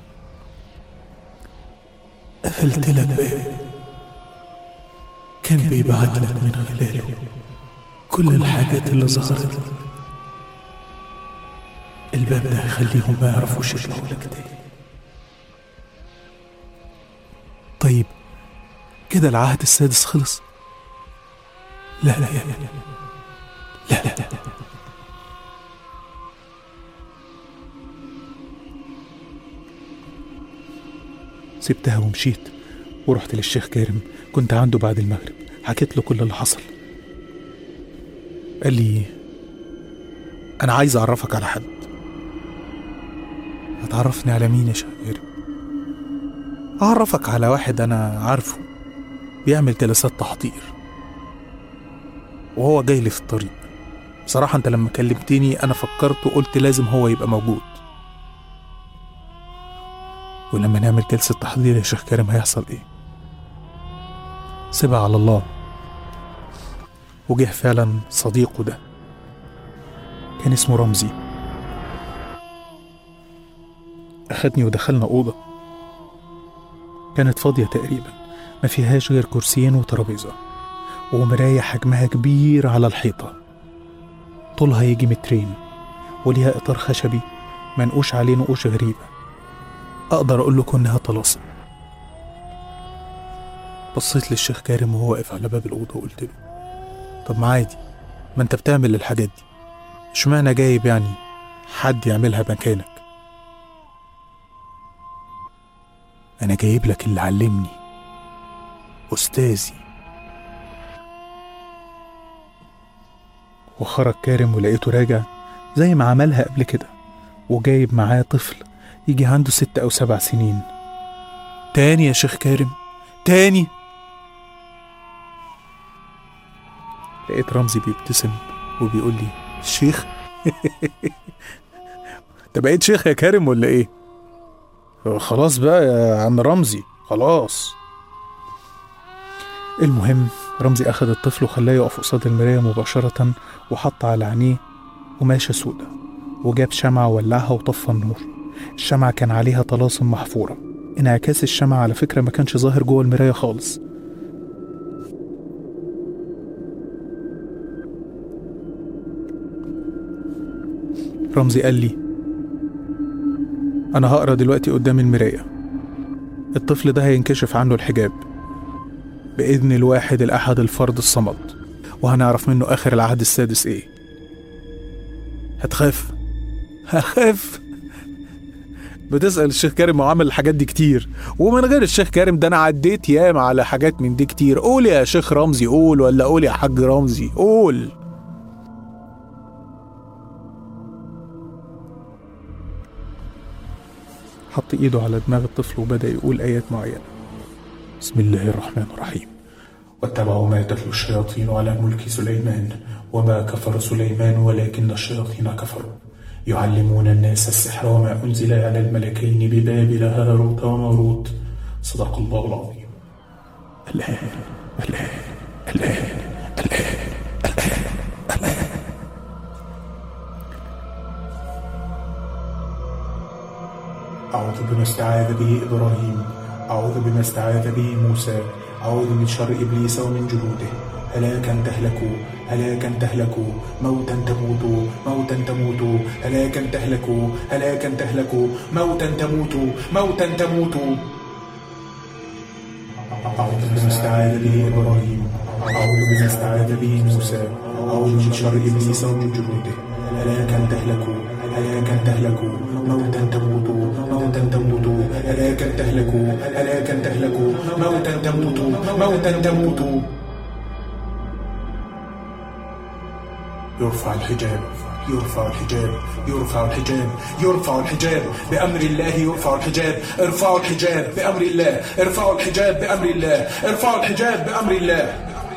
قفلت لك باب كان بيبعت لك من خلاله كل الحاجات اللي ظهرت لك الباب ده هيخليهم ما يعرفوش يطلعوا لك تاني طيب كده العهد السادس خلص لا لا لا لا لا لا, لا, لا. سبتها ومشيت ورحت للشيخ كارم كنت عنده بعد المغرب حكيت له كل اللي حصل قال لي انا عايز اعرفك على حد هتعرفني على مين يا شيخ كارم اعرفك على واحد انا عارفه بيعمل جلسات تحضير وهو جاي لي في الطريق بصراحة انت لما كلمتني انا فكرت وقلت لازم هو يبقى موجود ولما نعمل جلسة تحضير يا شيخ كريم هيحصل ايه سيبها على الله وجه فعلا صديقه ده كان اسمه رمزي أخدني ودخلنا أوضة كانت فاضية تقريبا ما فيهاش غير كرسيين وترابيزة ومراية حجمها كبير على الحيطة طولها يجي مترين وليها إطار خشبي منقوش عليه نقوش غريبة أقدر أقول لكم إنها طلاسم بصيت للشيخ كارم وهو واقف على باب الأوضة وقلت له طب ما عادي ما أنت بتعمل الحاجات دي اشمعنى جايب يعني حد يعملها مكانك أنا جايب لك اللي علمني أستاذي وخرج كارم ولقيته راجع زي ما عملها قبل كده وجايب معاه طفل يجي عنده ست أو سبع سنين تاني يا شيخ كارم تاني لقيت رمزي بيبتسم وبيقول لي الشيخ انت بقيت شيخ يا كارم ولا ايه خلاص بقى يا عم رمزي خلاص المهم رمزي أخد الطفل وخلاه يقف قصاد المراية مباشرة وحط على عينيه قماشة سودة وجاب شمعة وولعها وطفى النور الشمعة كان عليها طلاسم محفورة انعكاس الشمعة على فكرة ما كانش ظاهر جوه المراية خالص رمزي قال لي أنا هقرا دلوقتي قدام المراية الطفل ده هينكشف عنه الحجاب بإذن الواحد الأحد الفرد الصمد وهنعرف منه آخر العهد السادس إيه هتخاف هخاف بتسأل الشيخ كريم وعمل الحاجات دي كتير ومن غير الشيخ كريم ده أنا عديت ياما على حاجات من دي كتير قول يا شيخ رمزي قول ولا قول يا حاج رمزي قول حط ايده على دماغ الطفل وبدأ يقول آيات معينة بسم الله الرحمن الرحيم واتبعوا ما تتلو الشياطين على ملك سليمان وما كفر سليمان ولكن الشياطين كفروا يعلمون الناس السحر وما أنزل على الملكين ببابل هاروت وماروت صدق الله العظيم الآن الآن الآن الآن أعوذ بما استعاذ به إبراهيم أعوذ بما استعاذ به موسى أعوذ من شر إبليس ومن جنوده هلاكا تهلكوا هلاكا تهلكوا موتا تموتوا موتا تموتوا هلاكا تهلكوا هلاكا تهلكوا موتا تموتوا موتا تموتوا أعوذ بما استعاذ به إبراهيم أعوذ بما استعاذ به موسى أعوذ من شر إبليس ومن جنوده هلاكا تهلكوا هلاكا تهلكوا موتا تموتوا موتا تموتوا هلاكا تهلكوا هلاكا تهلكوا موتا تموتوا موتا تموتوا يرفع الحجاب يرفع الحجاب يرفع الحجاب يرفع الحجاب بأمر الله يرفع الحجاب ارفعوا الحجاب بأمر الله ارفعوا الحجاب بأمر الله ارفعوا الحجاب بأمر الله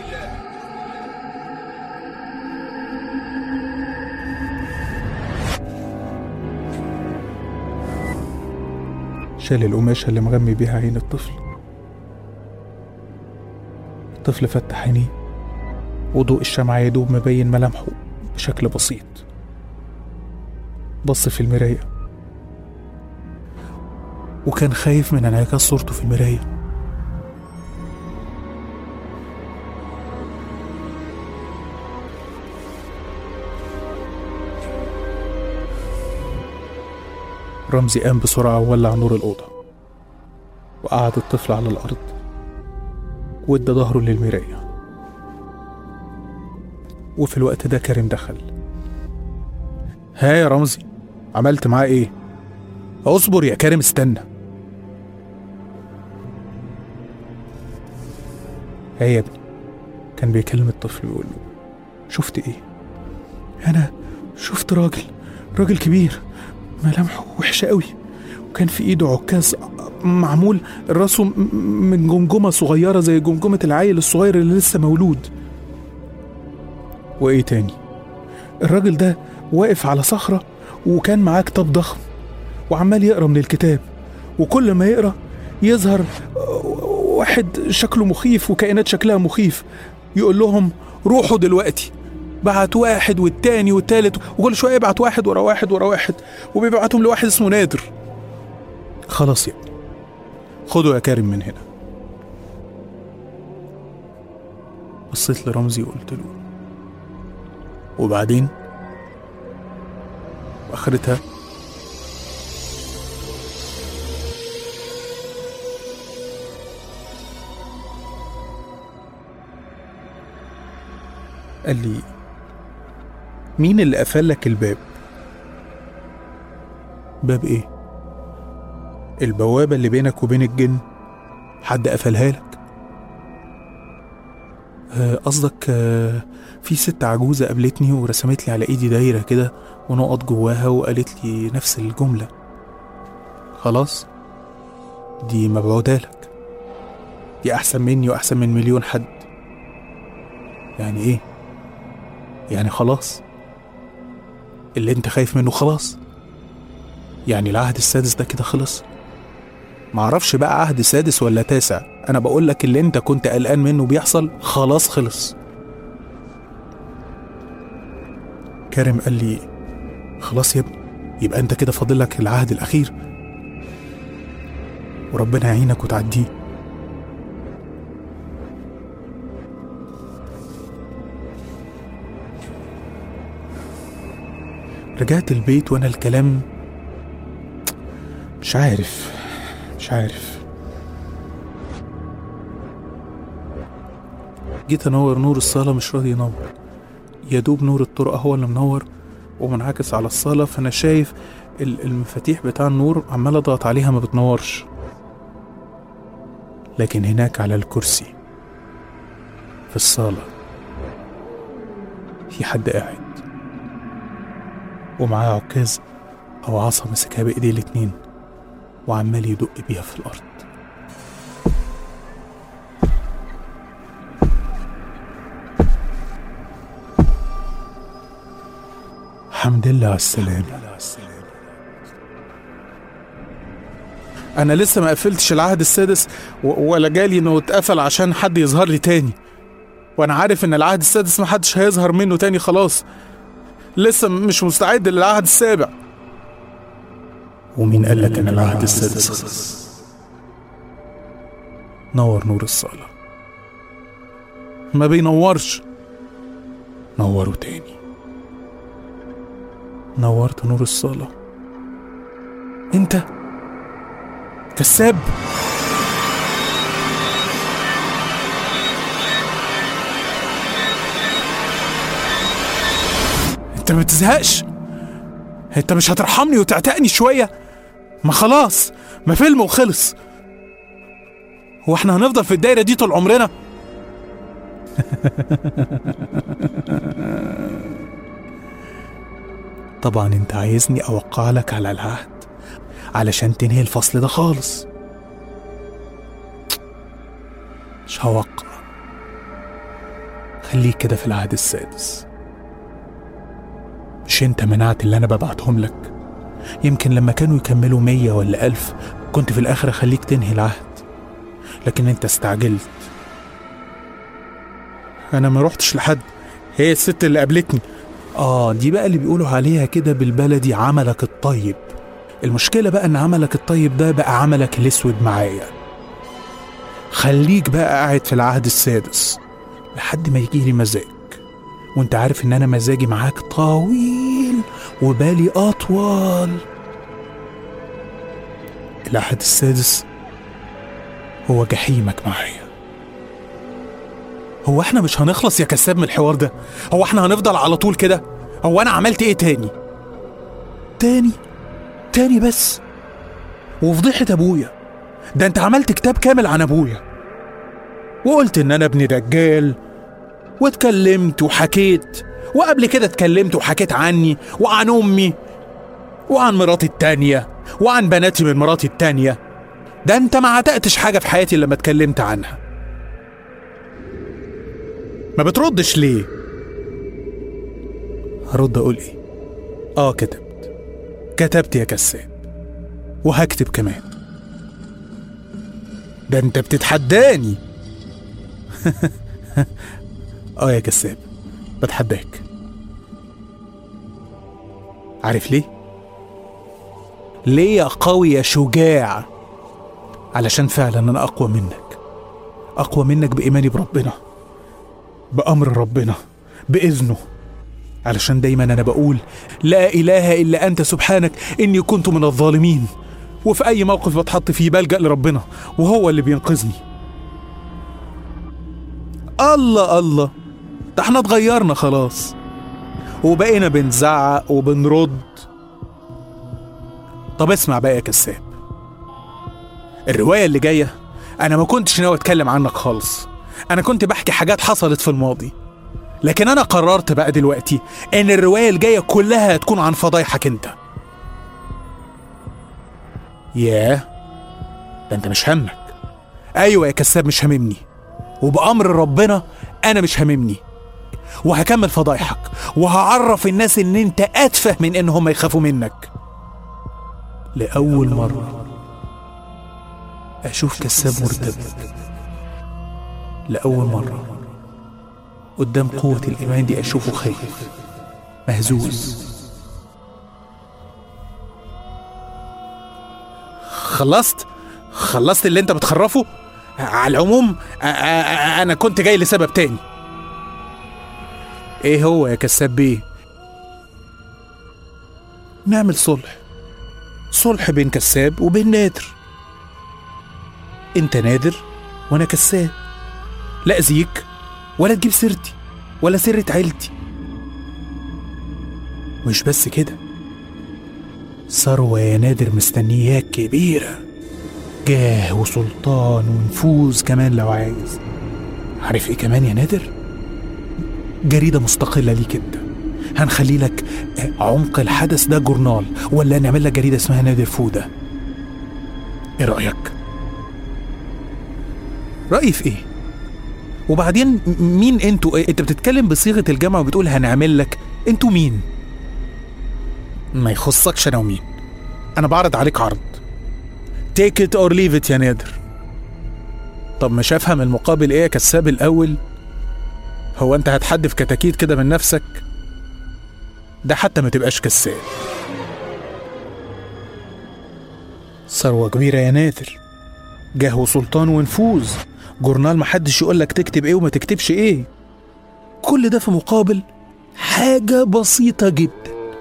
شال القماشة اللي مغمي بيها عين الطفل الطفل فتح عينيه وضوء الشمعة يدوب مبين ملامحه بشكل بسيط بص في المراية وكان خايف من انعكاس صورته في المراية رمزي قام بسرعة وولع نور الأوضة وقعد الطفل على الأرض وادى ظهره للمراية وفي الوقت ده كريم دخل ها يا رمزي عملت معاه ايه اصبر يا كريم استنى ها يا ابني كان بيكلم الطفل ويقول له شفت ايه انا شفت راجل راجل كبير ملامحه وحشة قوي وكان في ايده عكاز معمول راسه م- من جمجمة صغيرة زي جمجمة العيل الصغير اللي لسه مولود وايه تاني الراجل ده واقف على صخرة وكان معاه كتاب ضخم وعمال يقرا من الكتاب وكل ما يقرا يظهر واحد شكله مخيف وكائنات شكلها مخيف يقول لهم روحوا دلوقتي بعت واحد والتاني والتالت وكل شويه يبعت واحد ورا واحد ورا واحد وبيبعتهم لواحد اسمه نادر خلاص يا ابني خدوا يا كريم من هنا بصيت لرمزي وقلت له وبعدين واخرتها قال لي مين اللي قفل لك الباب باب ايه البوابة اللي بينك وبين الجن حد قفلها لك آه، قصدك آه، في ست عجوزة قابلتني ورسمت لي على ايدي دايرة كده ونقط جواها وقالت لي نفس الجملة خلاص دي مبعوتة لك دي أحسن مني وأحسن من مليون حد يعني إيه؟ يعني خلاص اللي انت خايف منه خلاص يعني العهد السادس ده كده خلص معرفش بقى عهد سادس ولا تاسع انا بقول لك اللي انت كنت قلقان منه بيحصل خلاص خلص كريم قال لي خلاص يا ابني يبقى انت كده فاضل لك العهد الاخير وربنا يعينك وتعديه رجعت البيت وانا الكلام مش عارف مش عارف جيت انور نور الصالة مش راضي ينور يا دوب نور الطرقة هو اللي منور ومنعكس على الصالة فأنا شايف ال- المفاتيح بتاع النور عمال أضغط عليها ما بتنورش لكن هناك على الكرسي في الصالة في حد قاعد ومعاه عكاز أو عصا مسكها بإيديه الاتنين وعمال يدق بيها في الأرض الحمد لله على السلامة أنا لسه ما قفلتش العهد السادس و- ولا جالي إنه اتقفل عشان حد يظهر لي تاني وأنا عارف إن العهد السادس محدش هيظهر منه تاني خلاص لسه مش مستعد للعهد السابع ومين قال لك ان العهد السادس خلص نور نور الصالة ما بينورش نوروا تاني نورت نور الصالة انت كذاب انت ما بتزهقش انت مش هترحمني وتعتقني شويه ما خلاص ما فيلم وخلص هو احنا هنفضل في الدايره دي طول عمرنا طبعا انت عايزني اوقع لك على العهد علشان تنهي الفصل ده خالص مش هوقع خليك كده في العهد السادس مش انت منعت اللي انا ببعتهم لك يمكن لما كانوا يكملوا مية ولا ألف كنت في الآخر أخليك تنهي العهد لكن أنت استعجلت أنا ما روحتش لحد هي الست اللي قابلتني آه دي بقى اللي بيقولوا عليها كده بالبلدي عملك الطيب المشكلة بقى إن عملك الطيب ده بقى عملك الأسود معايا خليك بقى قاعد في العهد السادس لحد ما يجيلي مزاج وانت عارف ان انا مزاجي معاك طويل وبالي اطول الأحد السادس هو جحيمك معايا هو احنا مش هنخلص يا كساب من الحوار ده هو احنا هنفضل على طول كده هو انا عملت ايه تاني تاني تاني بس وفضيحة ابويا ده انت عملت كتاب كامل عن ابويا وقلت ان انا ابن دجال واتكلمت وحكيت وقبل كده اتكلمت وحكيت عني وعن امي وعن مراتي التانية وعن بناتي من مراتي التانية ده انت ما عتقتش حاجة في حياتي لما اتكلمت عنها ما بتردش ليه هرد اقول ايه اه كتبت كتبت يا كساب وهكتب كمان ده انت بتتحداني اه يا كساب بتحداك عارف ليه ليه يا قوي يا شجاع علشان فعلا انا اقوى منك اقوى منك بايماني بربنا بامر ربنا باذنه علشان دايما انا بقول لا اله الا انت سبحانك اني كنت من الظالمين وفي اي موقف بتحط فيه بلجا لربنا وهو اللي بينقذني الله الله ده احنا اتغيرنا خلاص وبقينا بنزعق وبنرد طب اسمع بقى يا كساب الرواية اللي جاية أنا ما كنتش ناوي أتكلم عنك خالص أنا كنت بحكي حاجات حصلت في الماضي لكن أنا قررت بقى دلوقتي إن الرواية الجاية كلها هتكون عن فضايحك أنت ياه ده أنت مش همك أيوة يا كساب مش هممني وبأمر ربنا أنا مش هممني وهكمل فضايحك وهعرف الناس إن أنت أتفه من إن هم يخافوا منك لأول مرة أشوف كساب مرتد لأول مرة قدام قوة الإيمان دي أشوفه خايف مهزوز خلصت خلصت اللي انت بتخرفه على العموم أ- أ- أ- انا كنت جاي لسبب تاني ايه هو يا كساب بيه نعمل صلح صلح بين كساب وبين نادر انت نادر وانا كساب لا اذيك ولا تجيب سيرتي ولا سيرة عيلتي مش بس كده ثروة يا نادر مستنياك كبيرة جاه وسلطان ونفوذ كمان لو عايز عارف ايه كمان يا نادر جريدة مستقلة ليك انت هنخلي لك عمق الحدث ده جورنال ولا نعمل لك جريدة اسمها نادر فودة ايه رأيك رأيي في ايه وبعدين م- مين انتوا إيه؟ انت بتتكلم بصيغة الجمع وبتقول هنعمل لك انتوا مين ما يخصكش انا ومين انا بعرض عليك عرض take it or leave it يا نادر طب مش افهم المقابل ايه يا كساب الاول هو انت هتحدف كتاكيت كده من نفسك ده حتى ما تبقاش كساب ثروة كبيرة يا نادر جاه وسلطان ونفوذ جورنال محدش يقولك تكتب ايه وما تكتبش ايه كل ده في مقابل حاجة بسيطة جدا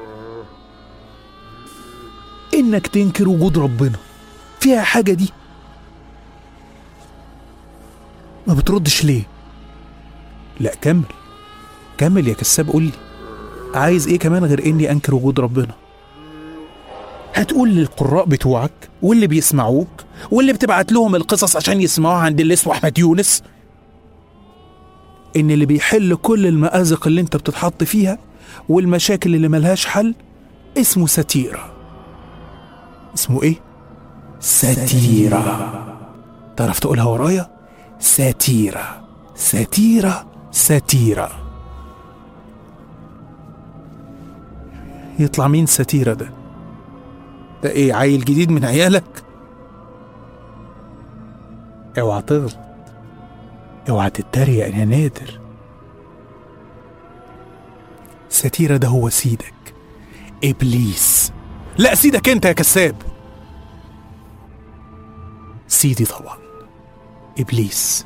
انك تنكر وجود ربنا فيها حاجة دي ما بتردش ليه لا كمل كمل يا كساب قولي عايز ايه كمان غير اني انكر وجود ربنا هتقول للقراء بتوعك واللي بيسمعوك واللي بتبعت لهم القصص عشان يسمعوها عند اللي اسمه احمد يونس ان اللي بيحل كل المآزق اللي انت بتتحط فيها والمشاكل اللي ملهاش حل اسمه ساتيرا اسمه ايه ساتيرا تعرف تقولها ورايا ساتيرا ساتيرا ساتيرا يطلع مين ساتيرا ده ده ايه عيل جديد من عيالك اوعى تغلط اوعى تتريق يا نادر ساتيرا ده هو سيدك ابليس لا سيدك انت يا كساب سيدي طبعا ابليس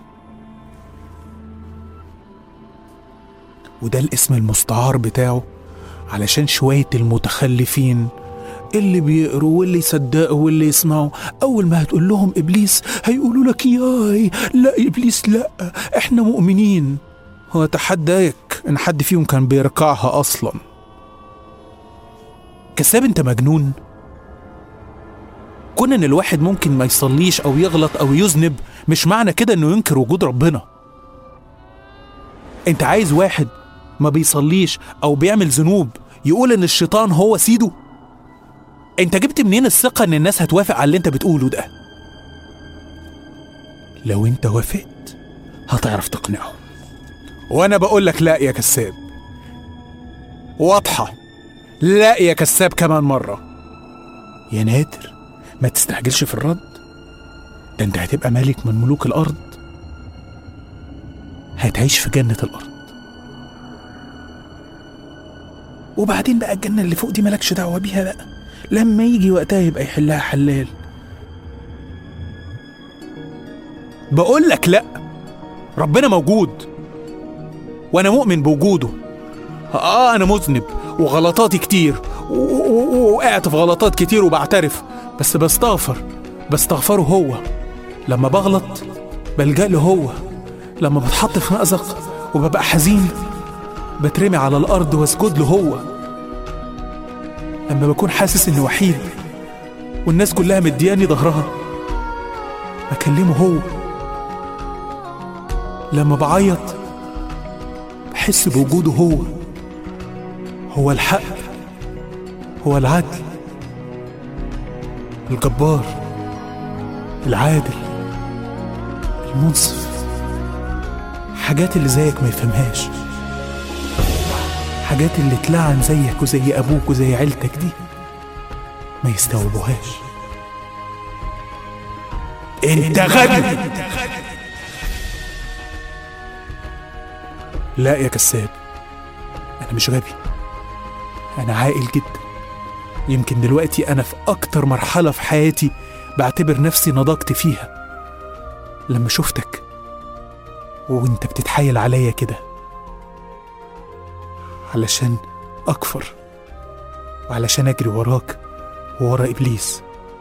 وده الاسم المستعار بتاعه علشان شوية المتخلفين اللي بيقروا واللي يصدقوا واللي يسمعوا أول ما هتقول لهم إبليس هيقولوا لك ياي لا إبليس لا إحنا مؤمنين هو تحداك إن حد فيهم كان بيركعها أصلا كساب أنت مجنون كون إن الواحد ممكن ما يصليش أو يغلط أو يذنب مش معنى كده إنه ينكر وجود ربنا أنت عايز واحد ما بيصليش أو بيعمل ذنوب يقول إن الشيطان هو سيده انت جبت منين الثقة ان الناس هتوافق على اللي انت بتقوله ده لو انت وافقت هتعرف تقنعهم وانا بقول لك لا يا كساب واضحة لا يا كساب كمان مرة يا نادر ما تستعجلش في الرد ده انت هتبقى ملك من ملوك الارض هتعيش في جنة الارض وبعدين بقى الجنة اللي فوق دي مالكش دعوة بيها بقى لما يجي وقتها يبقى يحلها حلال بقول لك لا ربنا موجود وانا مؤمن بوجوده اه انا مذنب وغلطاتي كتير و- و- و- وقعت في غلطات كتير وبعترف بس بستغفر بستغفره هو لما بغلط بلجأ له هو لما بتحط في مأزق وببقى حزين بترمي على الأرض واسجد له هو لما بكون حاسس اني وحيد والناس كلها مدياني ظهرها بكلمه هو لما بعيط بحس بوجوده هو هو الحق هو العدل الجبار العادل المنصف حاجات اللي زيك ما يفهمهاش حاجات اللي اتلعن زيك وزي ابوك وزي عيلتك دي ما يستوعبوهاش انت غبي لا يا كساب انا مش غبي انا عاقل جدا يمكن دلوقتي انا في اكتر مرحله في حياتي بعتبر نفسي نضجت فيها لما شفتك وانت بتتحايل عليا كده علشان أكفر وعلشان أجري وراك وورا إبليس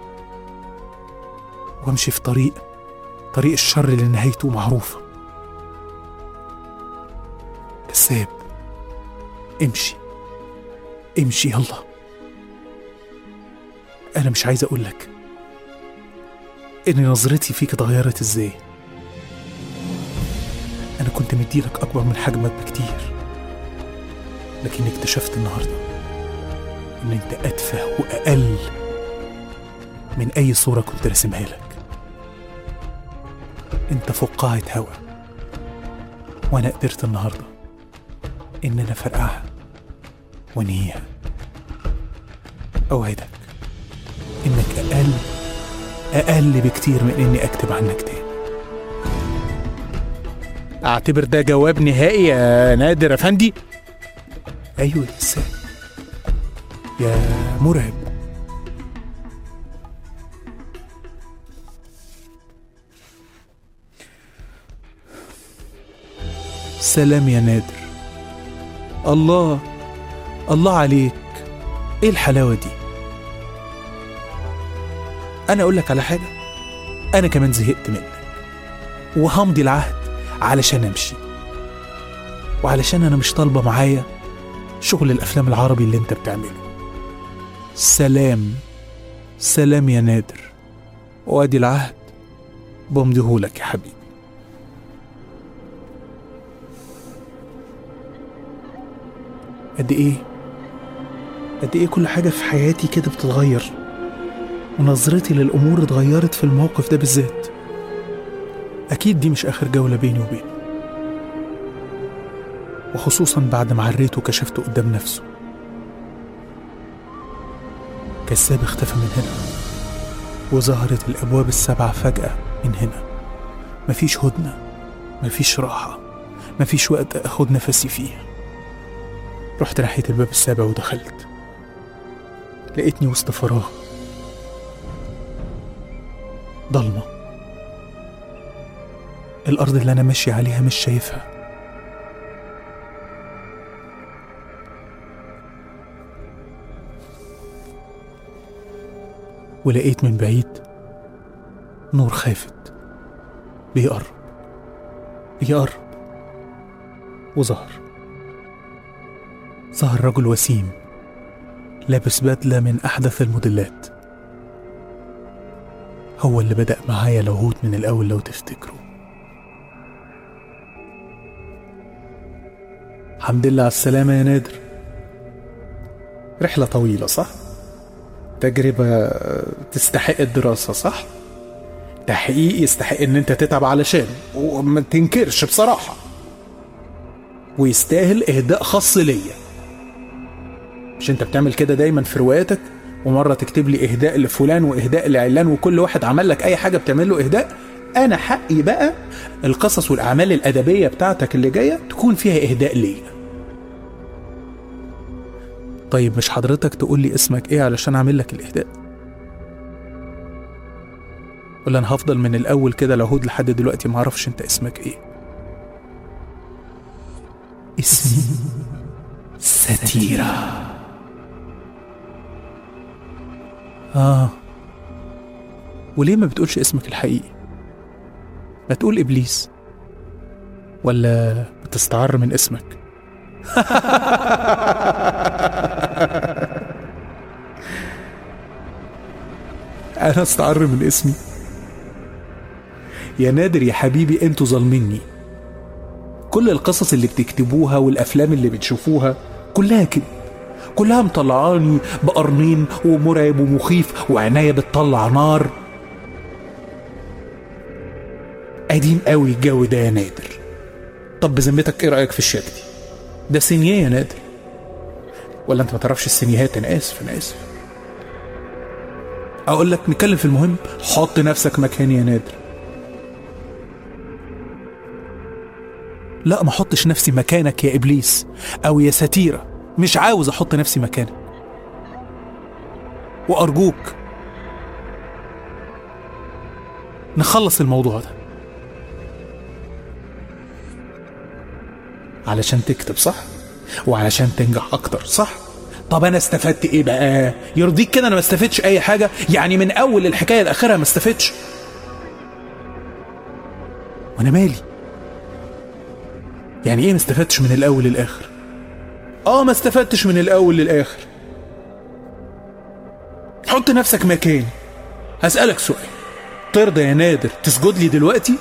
وأمشي في طريق طريق الشر اللي نهايته معروفة كذاب امشي امشي يلا أنا مش عايز أقولك إن نظرتي فيك اتغيرت إزاي أنا كنت مديلك أكبر من حجمك بكتير لكن اكتشفت النهارده ان انت اتفه واقل من اي صوره كنت راسمها لك انت فقاعه هوا وانا قدرت النهارده ان انا فرقعها وانهيها اوعدك انك اقل اقل بكتير من اني اكتب عنك تاني اعتبر ده جواب نهائي يا نادر افندي ايوه يا سام يا مرعب سلام يا نادر الله الله عليك ايه الحلاوه دي انا اقول لك على حاجه انا كمان زهقت منك وهمضي العهد علشان امشي وعلشان انا مش طالبه معايا شغل الافلام العربي اللي انت بتعمله سلام سلام يا نادر وادي العهد بمضيهولك يا حبيبي قد ايه قد ايه كل حاجه في حياتي كده بتتغير ونظرتي للامور اتغيرت في الموقف ده بالذات اكيد دي مش اخر جوله بيني وبينه وخصوصا بعد ما عريته وكشفته قدام نفسه كذاب اختفى من هنا وظهرت الأبواب السبعة فجأة من هنا مفيش هدنة مفيش راحة مفيش وقت أخد نفسي فيه رحت ناحية الباب السابع ودخلت لقيتني وسط فراغ ضلمة الأرض اللي أنا ماشي عليها مش شايفها ولقيت من بعيد نور خافت بيقرب بيقرب وظهر ظهر رجل وسيم لابس بدلة من أحدث الموديلات هو اللي بدأ معايا لاهوت من الأول لو تفتكروا الحمد لله على السلامة يا نادر رحلة طويلة صح؟ تجربة تستحق الدراسة صح؟ تحقيق يستحق ان انت تتعب علشان وما تنكرش بصراحة ويستاهل اهداء خاص ليا مش انت بتعمل كده دايما في رواياتك ومرة تكتب لي اهداء لفلان واهداء لعلان وكل واحد عمل لك اي حاجة بتعمل له اهداء انا حقي بقى القصص والاعمال الادبية بتاعتك اللي جاية تكون فيها اهداء ليا طيب مش حضرتك تقول لي اسمك ايه علشان اعمل لك الاهداء ولا انا هفضل من الاول كده لاهود لحد دلوقتي ما اعرفش انت اسمك ايه اسمي ستيرة اه وليه ما بتقولش اسمك الحقيقي ما تقول ابليس ولا بتستعر من اسمك انا استعر من اسمي يا نادر يا حبيبي انتوا ظالميني كل القصص اللي بتكتبوها والافلام اللي بتشوفوها كلها كده كلها مطلعاني بقرنين ومرعب ومخيف وعناية بتطلع نار قديم قوي الجو ده يا نادر طب بذمتك ايه رايك في الشيك دي ده سينيه يا نادر ولا انت ما تعرفش السينيهات انا اسف انا اسف اقول لك نتكلم في المهم حط نفسك مكاني يا نادر لا ما احطش نفسي مكانك يا ابليس او يا ستيره مش عاوز احط نفسي مكانك وارجوك نخلص الموضوع ده علشان تكتب صح وعلشان تنجح اكتر صح طب انا استفدت ايه بقى يرضيك كده انا ما استفدتش اي حاجه يعني من اول الحكايه لاخرها ما استفدتش وانا مالي يعني ايه ما استفدتش من الاول للاخر اه ما استفدتش من الاول للاخر حط نفسك مكاني هسألك سؤال ترضى يا نادر تسجد لي دلوقتي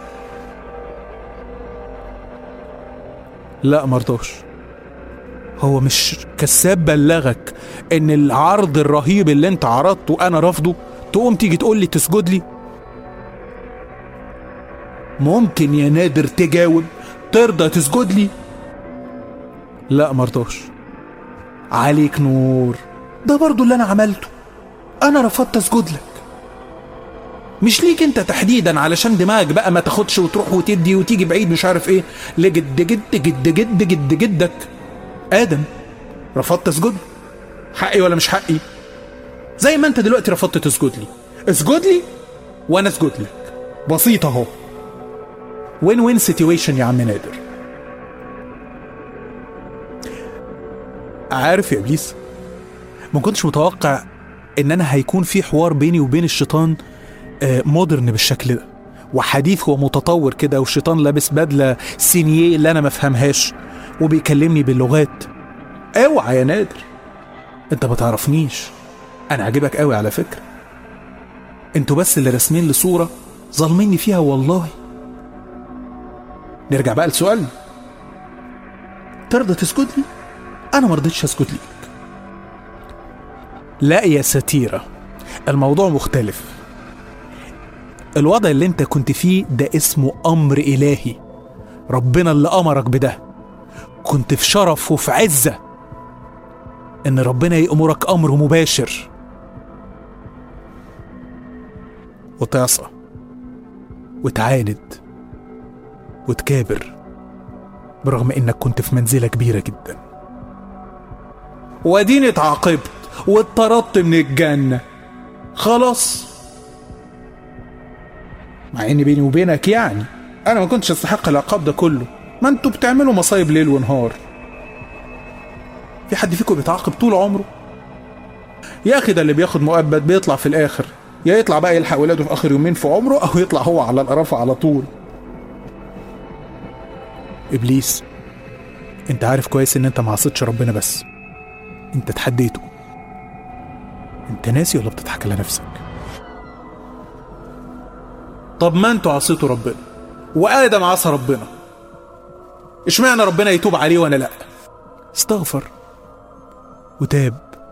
لا مرضاش هو مش كساب بلغك ان العرض الرهيب اللي انت عرضته انا رافضه تقوم تيجي تقول لي تسجد لي ممكن يا نادر تجاوب ترضى تسجد لي لا مرضاش عليك نور ده برضو اللي انا عملته انا رفضت اسجد لك مش ليك انت تحديدا علشان دماغك بقى ما تاخدش وتروح وتدي وتيجي بعيد مش عارف ايه لجد جد جد جد جد جدك ادم رفضت اسجد حقي ولا مش حقي زي ما انت دلوقتي رفضت تسجد لي اسجد لي وانا اسجد لك بسيطه اهو وين وين سيتويشن يا عم نادر عارف يا ابليس ما كنتش متوقع ان انا هيكون في حوار بيني وبين الشيطان آه، مودرن بالشكل ده وحديث ومتطور كده والشيطان لابس بدله سينيه اللي انا ما افهمهاش وبيكلمني باللغات اوعى يا نادر انت ما تعرفنيش انا عاجبك قوي على فكره انتوا بس اللي راسمين لي صوره ظالميني فيها والله نرجع بقى لسؤالنا ترضى تسجد لي انا ما رضيتش اسجد ليك لا يا ستيره الموضوع مختلف الوضع اللي انت كنت فيه ده اسمه امر الهي ربنا اللي امرك بده كنت في شرف وفي عزه ان ربنا يامرك امر مباشر وتعصى وتعاند وتكابر برغم انك كنت في منزله كبيره جدا واديني اتعاقبت واتطردت من الجنه خلاص مع ان بيني وبينك يعني انا ما كنتش استحق العقاب ده كله ما انتوا بتعملوا مصايب ليل ونهار في حد فيكم بيتعاقب طول عمره يا اخي ده اللي بياخد مؤبد بيطلع في الاخر يا يطلع بقى يلحق ولاده في اخر يومين في عمره او يطلع هو على القرافه على طول ابليس انت عارف كويس ان انت ما عصيتش ربنا بس انت تحديته انت ناسي ولا بتضحك على نفسك طب ما انتوا عصيتوا ربنا وادم عصى ربنا اشمعنى ربنا يتوب عليه وانا لا استغفر وتاب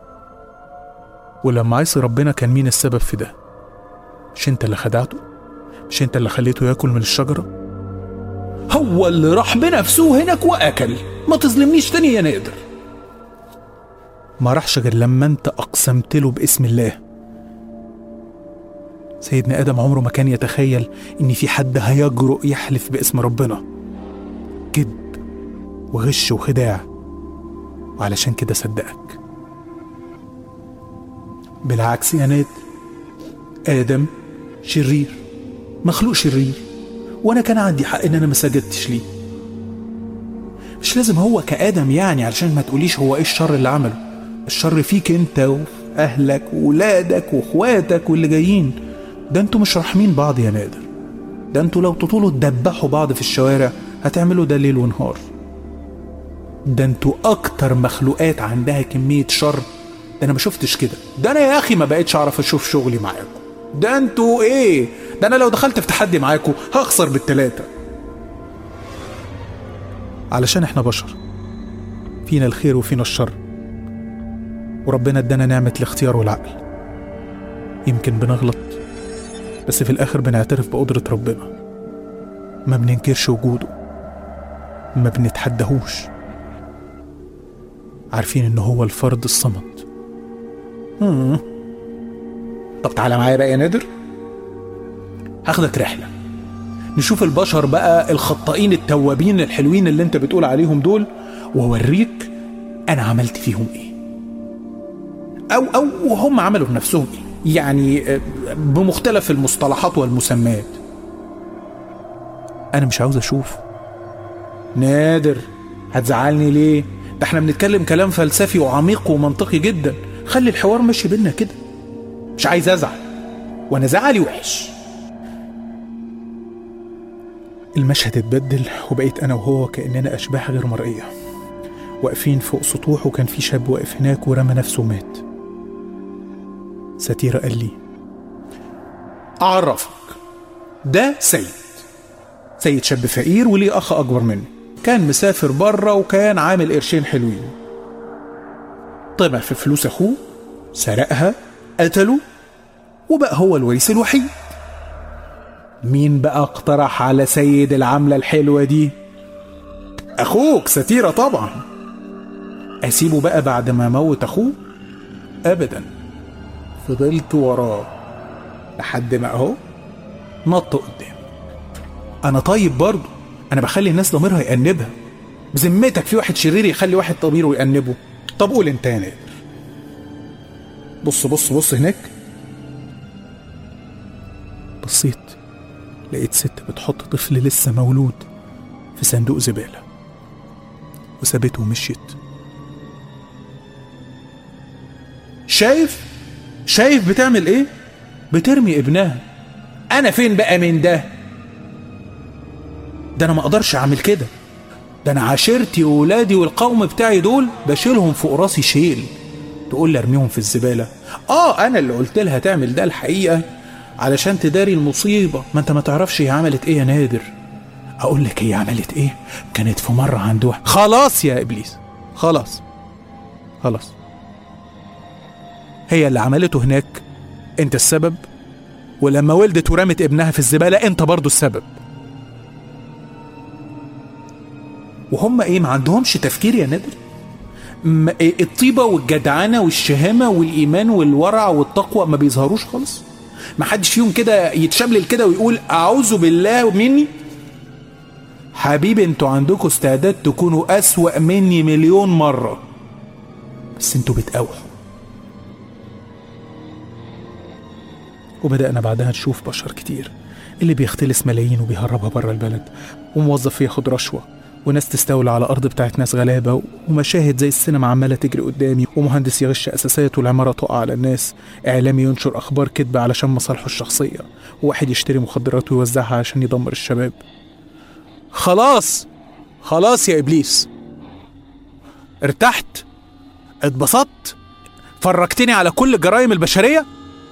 ولما عصي ربنا كان مين السبب في ده مش انت اللي خدعته مش انت اللي خليته ياكل من الشجره هو اللي راح بنفسه هناك واكل ما تظلمنيش تاني يا نادر ما راحش غير لما انت اقسمت له باسم الله سيدنا ادم عمره ما كان يتخيل ان في حد هيجرؤ يحلف باسم ربنا كذب وغش وخداع وعلشان كده صدقك بالعكس يا نادر ادم شرير مخلوق شرير وانا كان عندي حق ان انا ما سجدتش ليه مش لازم هو كادم يعني علشان ما تقوليش هو ايه الشر اللي عمله الشر فيك انت وفي اهلك وولادك واخواتك واللي جايين ده انتوا مش راحمين بعض يا نادر ده انتوا لو تطولوا تدبحوا بعض في الشوارع هتعملوا ده ليل ونهار ده انتوا اكتر مخلوقات عندها كمية شر ده انا ما شفتش كده ده انا يا اخي ما بقتش اعرف اشوف شغلي معاكم ده انتوا ايه ده انا لو دخلت في تحدي معاكم هخسر بالتلاتة علشان احنا بشر فينا الخير وفينا الشر وربنا ادانا نعمة الاختيار والعقل يمكن بنغلط بس في الاخر بنعترف بقدرة ربنا ما بننكرش وجوده ما بنتحدهوش عارفين ان هو الفرد الصمد مم. طب تعالى معايا بقى يا نادر هاخدك رحلة نشوف البشر بقى الخطائين التوابين الحلوين اللي انت بتقول عليهم دول واوريك انا عملت فيهم ايه او او هم عملوا في نفسهم ايه يعني آه، بمختلف المصطلحات والمسميات انا مش عاوز اشوف نادر هتزعلني ليه ده احنا بنتكلم كلام فلسفي وعميق ومنطقي جدا خلي الحوار ماشي بينا كده مش عايز ازعل وانا زعلي وحش المشهد اتبدل وبقيت انا وهو كاننا اشباح غير مرئيه واقفين فوق سطوح وكان في شاب واقف هناك ورمى نفسه ومات ساتيرا قال لي اعرفك ده سيد سيد شاب فقير وليه اخ اكبر منه كان مسافر بره وكان عامل قرشين حلوين طمع في فلوس اخوه سرقها قتله وبقى هو الوريث الوحيد مين بقى اقترح على سيد العملة الحلوة دي اخوك ستيرة طبعا اسيبه بقى بعد ما موت اخوه ابدا فضلت وراه لحد ما اهو نط قدام انا طيب برضه انا بخلي الناس ضميرها يأنبها بذمتك في واحد شرير يخلي واحد ضميره يأنبه طب قول انت يا نادر بص بص بص هناك بصيت لقيت ست بتحط طفل لسه مولود في صندوق زبالة وسابته ومشيت شايف شايف بتعمل ايه بترمي ابنها انا فين بقى من ده ده انا ما اقدرش اعمل كده ده انا عشيرتي وولادي والقوم بتاعي دول بشيلهم فوق راسي شيل تقول لي ارميهم في الزباله اه انا اللي قلت لها تعمل ده الحقيقه علشان تداري المصيبه ما انت ما تعرفش هي عملت ايه يا نادر اقول لك هي عملت ايه كانت في مره عند واحد خلاص يا ابليس خلاص خلاص هي اللي عملته هناك انت السبب ولما ولدت ورمت ابنها في الزباله انت برضو السبب وهم ايه ما عندهمش تفكير يا نادر م- إيه الطيبة والجدعنة والشهامة والإيمان والورع والتقوى ما بيظهروش خالص ما حدش فيهم كده يتشملل كده ويقول أعوذ بالله مني حبيبي انتوا عندكم استعداد تكونوا أسوأ مني مليون مرة بس انتوا بتقاوحوا وبدأنا بعدها نشوف بشر كتير اللي بيختلس ملايين وبيهربها بره البلد وموظف ياخد رشوة وناس تستولى على أرض بتاعت ناس غلابة ومشاهد زي السينما عمالة تجري قدامي ومهندس يغش أساسات والعمارة تقع على الناس إعلامي ينشر أخبار كذبة علشان مصالحه الشخصية وواحد يشتري مخدرات ويوزعها عشان يدمر الشباب خلاص خلاص يا إبليس ارتحت اتبسطت فرجتني على كل جرائم البشرية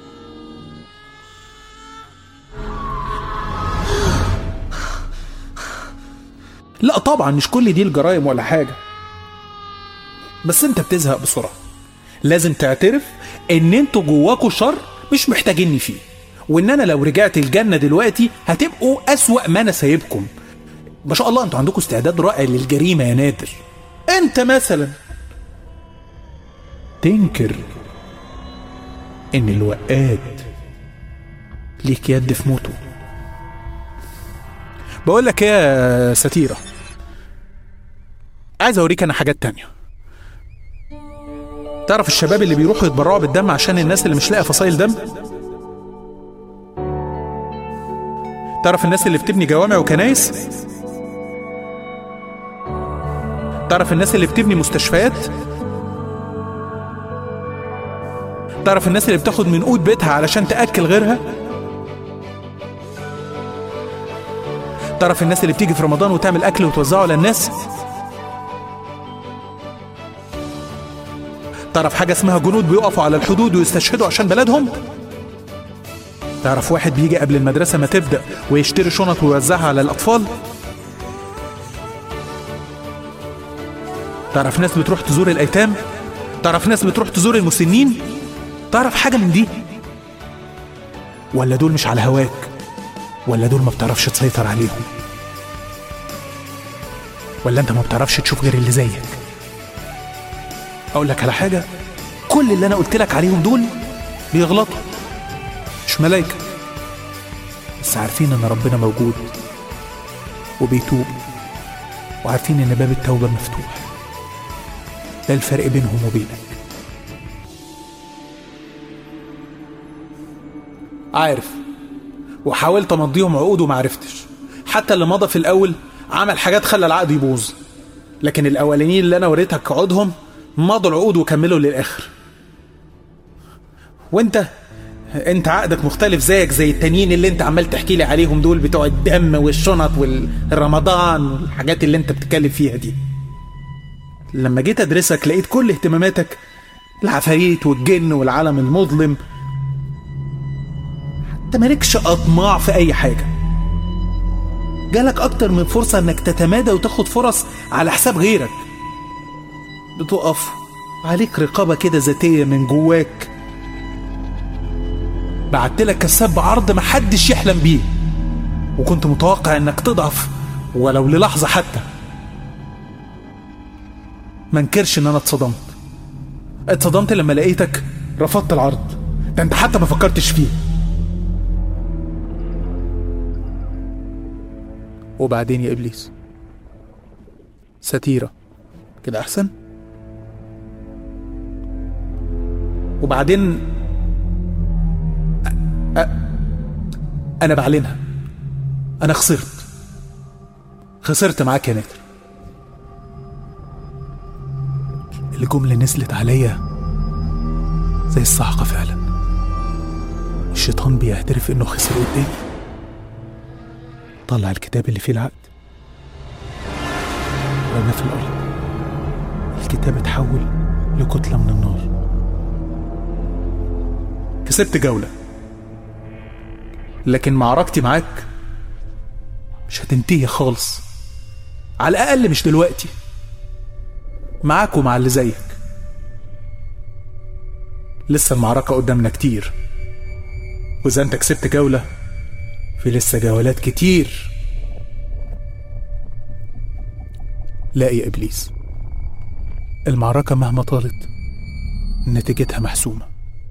لا طبعا مش كل دي الجرائم ولا حاجة بس انت بتزهق بسرعة لازم تعترف ان انتوا جواكوا شر مش محتاجيني فيه وان انا لو رجعت الجنة دلوقتي هتبقوا اسوأ ما انا سايبكم ما شاء الله انتوا عندكم استعداد رائع للجريمة يا نادر انت مثلا تنكر ان الوقاد ليك يد في موته بقول لك ايه يا ستيرة عايز اوريك انا حاجات تانية تعرف الشباب اللي بيروحوا يتبرعوا بالدم عشان الناس اللي مش لاقيه فصائل دم تعرف الناس اللي بتبني جوامع وكنايس تعرف الناس اللي بتبني مستشفيات تعرف الناس اللي بتاخد من قوت بيتها علشان تأكل غيرها تعرف الناس اللي بتيجي في رمضان وتعمل أكل وتوزعه على الناس تعرف حاجة اسمها جنود بيقفوا على الحدود ويستشهدوا عشان بلدهم تعرف واحد بيجي قبل المدرسة ما تبدأ ويشتري شنط ويوزعها على الأطفال تعرف ناس بتروح تزور الأيتام تعرف ناس بتروح تزور المسنين تعرف حاجة من دي ولا دول مش على هواك ولا دول ما بتعرفش تسيطر عليهم ولا انت ما بتعرفش تشوف غير اللي زيك اقول لك على حاجة كل اللي انا قلت لك عليهم دول بيغلطوا مش ملايكة بس عارفين ان ربنا موجود وبيتوب وعارفين ان باب التوبة مفتوح ده الفرق بينهم وبينك عارف وحاولت امضيهم عقود وما عرفتش حتى اللي مضى في الاول عمل حاجات خلى العقد يبوظ لكن الاولانيين اللي انا وريتك عقودهم مضوا العقود وكملوا للاخر وانت انت عقدك مختلف زيك زي التانيين اللي انت عمال تحكي لي عليهم دول بتوع الدم والشنط والرمضان والحاجات اللي انت بتتكلم فيها دي لما جيت ادرسك لقيت كل اهتماماتك العفاريت والجن والعالم المظلم انت مالكش اطماع في اي حاجه جالك اكتر من فرصه انك تتمادى وتاخد فرص على حساب غيرك بتقف عليك رقابه كده ذاتيه من جواك بعتلك كساب بعرض محدش يحلم بيه وكنت متوقع انك تضعف ولو للحظه حتى ما انكرش ان انا اتصدمت اتصدمت لما لقيتك رفضت العرض ده انت حتى ما فكرتش فيه وبعدين يا ابليس ستيره كده احسن وبعدين أ... أ... انا بعلنها انا خسرت خسرت معاك يا نادر الجملة نزلت عليا زي الصعقة فعلا الشيطان بيعترف انه خسر قدامي طلع الكتاب اللي فيه العقد رماه في الأرض الكتاب اتحول لكتلة من النار كسبت جولة لكن معركتي معاك مش هتنتهي خالص على الأقل مش دلوقتي معاك ومع اللي زيك لسه المعركة قدامنا كتير وإذا أنت كسبت جولة في لسه جولات كتير لا يا إبليس المعركة مهما طالت نتيجتها محسومة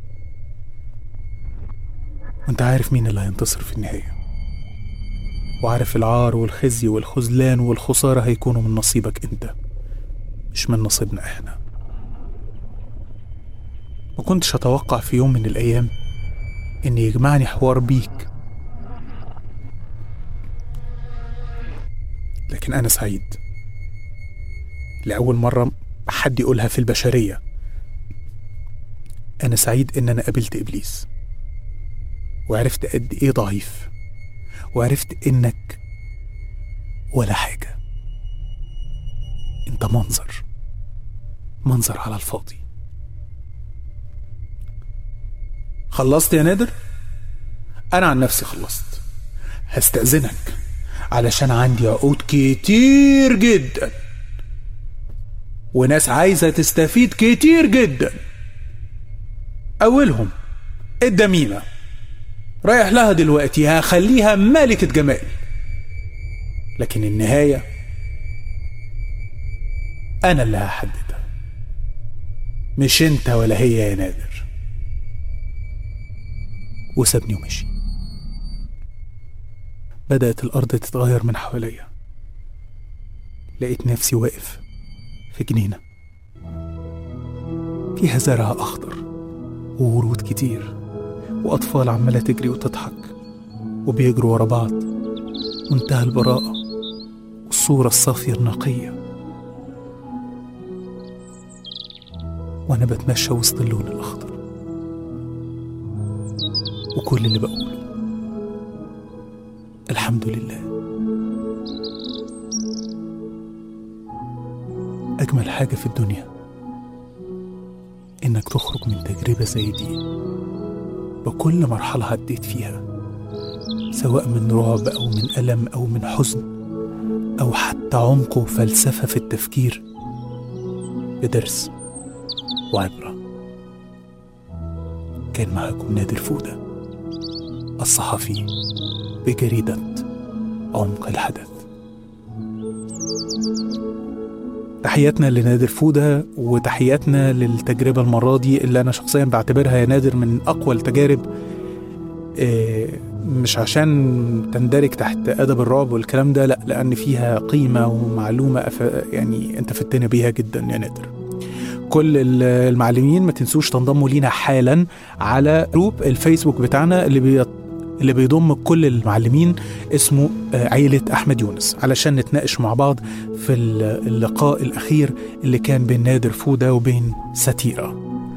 وانت عارف مين اللي هينتصر في النهاية وعارف العار والخزي والخذلان والخسارة هيكونوا من نصيبك انت مش من نصيبنا احنا ما كنتش اتوقع في يوم من الايام ان يجمعني حوار بيك لكن انا سعيد لأول مرة حد يقولها في البشرية أنا سعيد إن أنا قابلت إبليس وعرفت قد إيه ضعيف وعرفت إنك ولا حاجة أنت منظر منظر على الفاضي خلصت يا نادر؟ أنا عن نفسي خلصت هستأذنك علشان عندي عقود كتير جدا وناس عايزة تستفيد كتير جدا أولهم الدميمة رايح لها دلوقتي هخليها ملكة جمال لكن النهاية أنا اللي هحددها مش أنت ولا هي يا نادر وسابني ومشي بدأت الأرض تتغير من حواليا لقيت نفسي واقف في جنينة فيها زرع أخضر وورود كتير وأطفال عمالة تجري وتضحك وبيجروا ورا بعض منتهى البراءة والصورة الصافية النقية وأنا بتمشى وسط اللون الأخضر وكل اللي بقوله الحمد لله أجمل حاجة في الدنيا إنك تخرج من تجربة زي دي بكل مرحلة عديت فيها سواء من رعب أو من ألم أو من حزن أو حتى عمق وفلسفة في التفكير بدرس وعبرة كان معكم نادر فودة الصحفي بجريدة عمق الحدث تحياتنا لنادر فودة وتحياتنا للتجربة المرة دي اللي أنا شخصيا بعتبرها يا نادر من أقوى التجارب آه، مش عشان تندرج تحت أدب الرعب والكلام ده لأ لأن فيها قيمة ومعلومة أف- يعني أنت فتنا بيها جدا يا نادر كل ال- المعلمين ما تنسوش تنضموا لينا حالا على جروب الفيسبوك بتاعنا اللي بي اللي بيضم كل المعلمين اسمه آه، عيلة أحمد يونس علشان نتناقش مع بعض في ال- اللقاء الأخير اللي كان بين نادر فودة وبين ساتيرا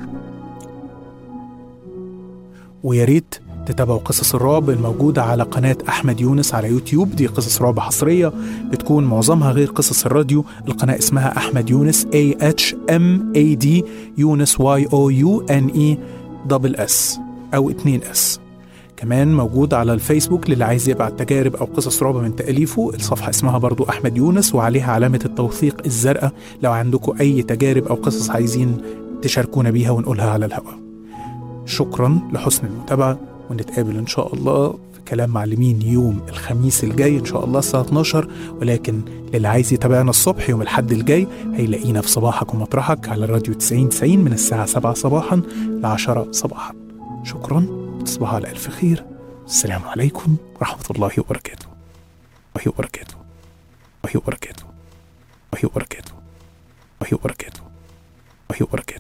ويا ريت تتابعوا قصص الرعب الموجودة على قناة أحمد يونس على يوتيوب دي قصص رعب حصرية بتكون معظمها غير قصص الراديو القناة اسمها أحمد يونس A H M A D يونس Y O U N E دبل S أو 2 S كمان موجود على الفيسبوك للي عايز يبعت تجارب أو قصص رعب من تأليفه الصفحة اسمها برضو أحمد يونس وعليها علامة التوثيق الزرقاء لو عندكم أي تجارب أو قصص عايزين تشاركونا بيها ونقولها على الهواء شكرا لحسن المتابعة ونتقابل إن شاء الله في كلام معلمين يوم الخميس الجاي إن شاء الله الساعة 12 ولكن للي عايز يتابعنا الصبح يوم الحد الجاي هيلاقينا في صباحك ومطرحك على الراديو 90 90 من الساعة 7 صباحا ل 10 صباحا شكرا تصبحوا على ألف خير السلام عليكم ورحمة الله وبركاته الله وبركاته الله وبركاته الله وبركاته الله وبركاته الله وبركاته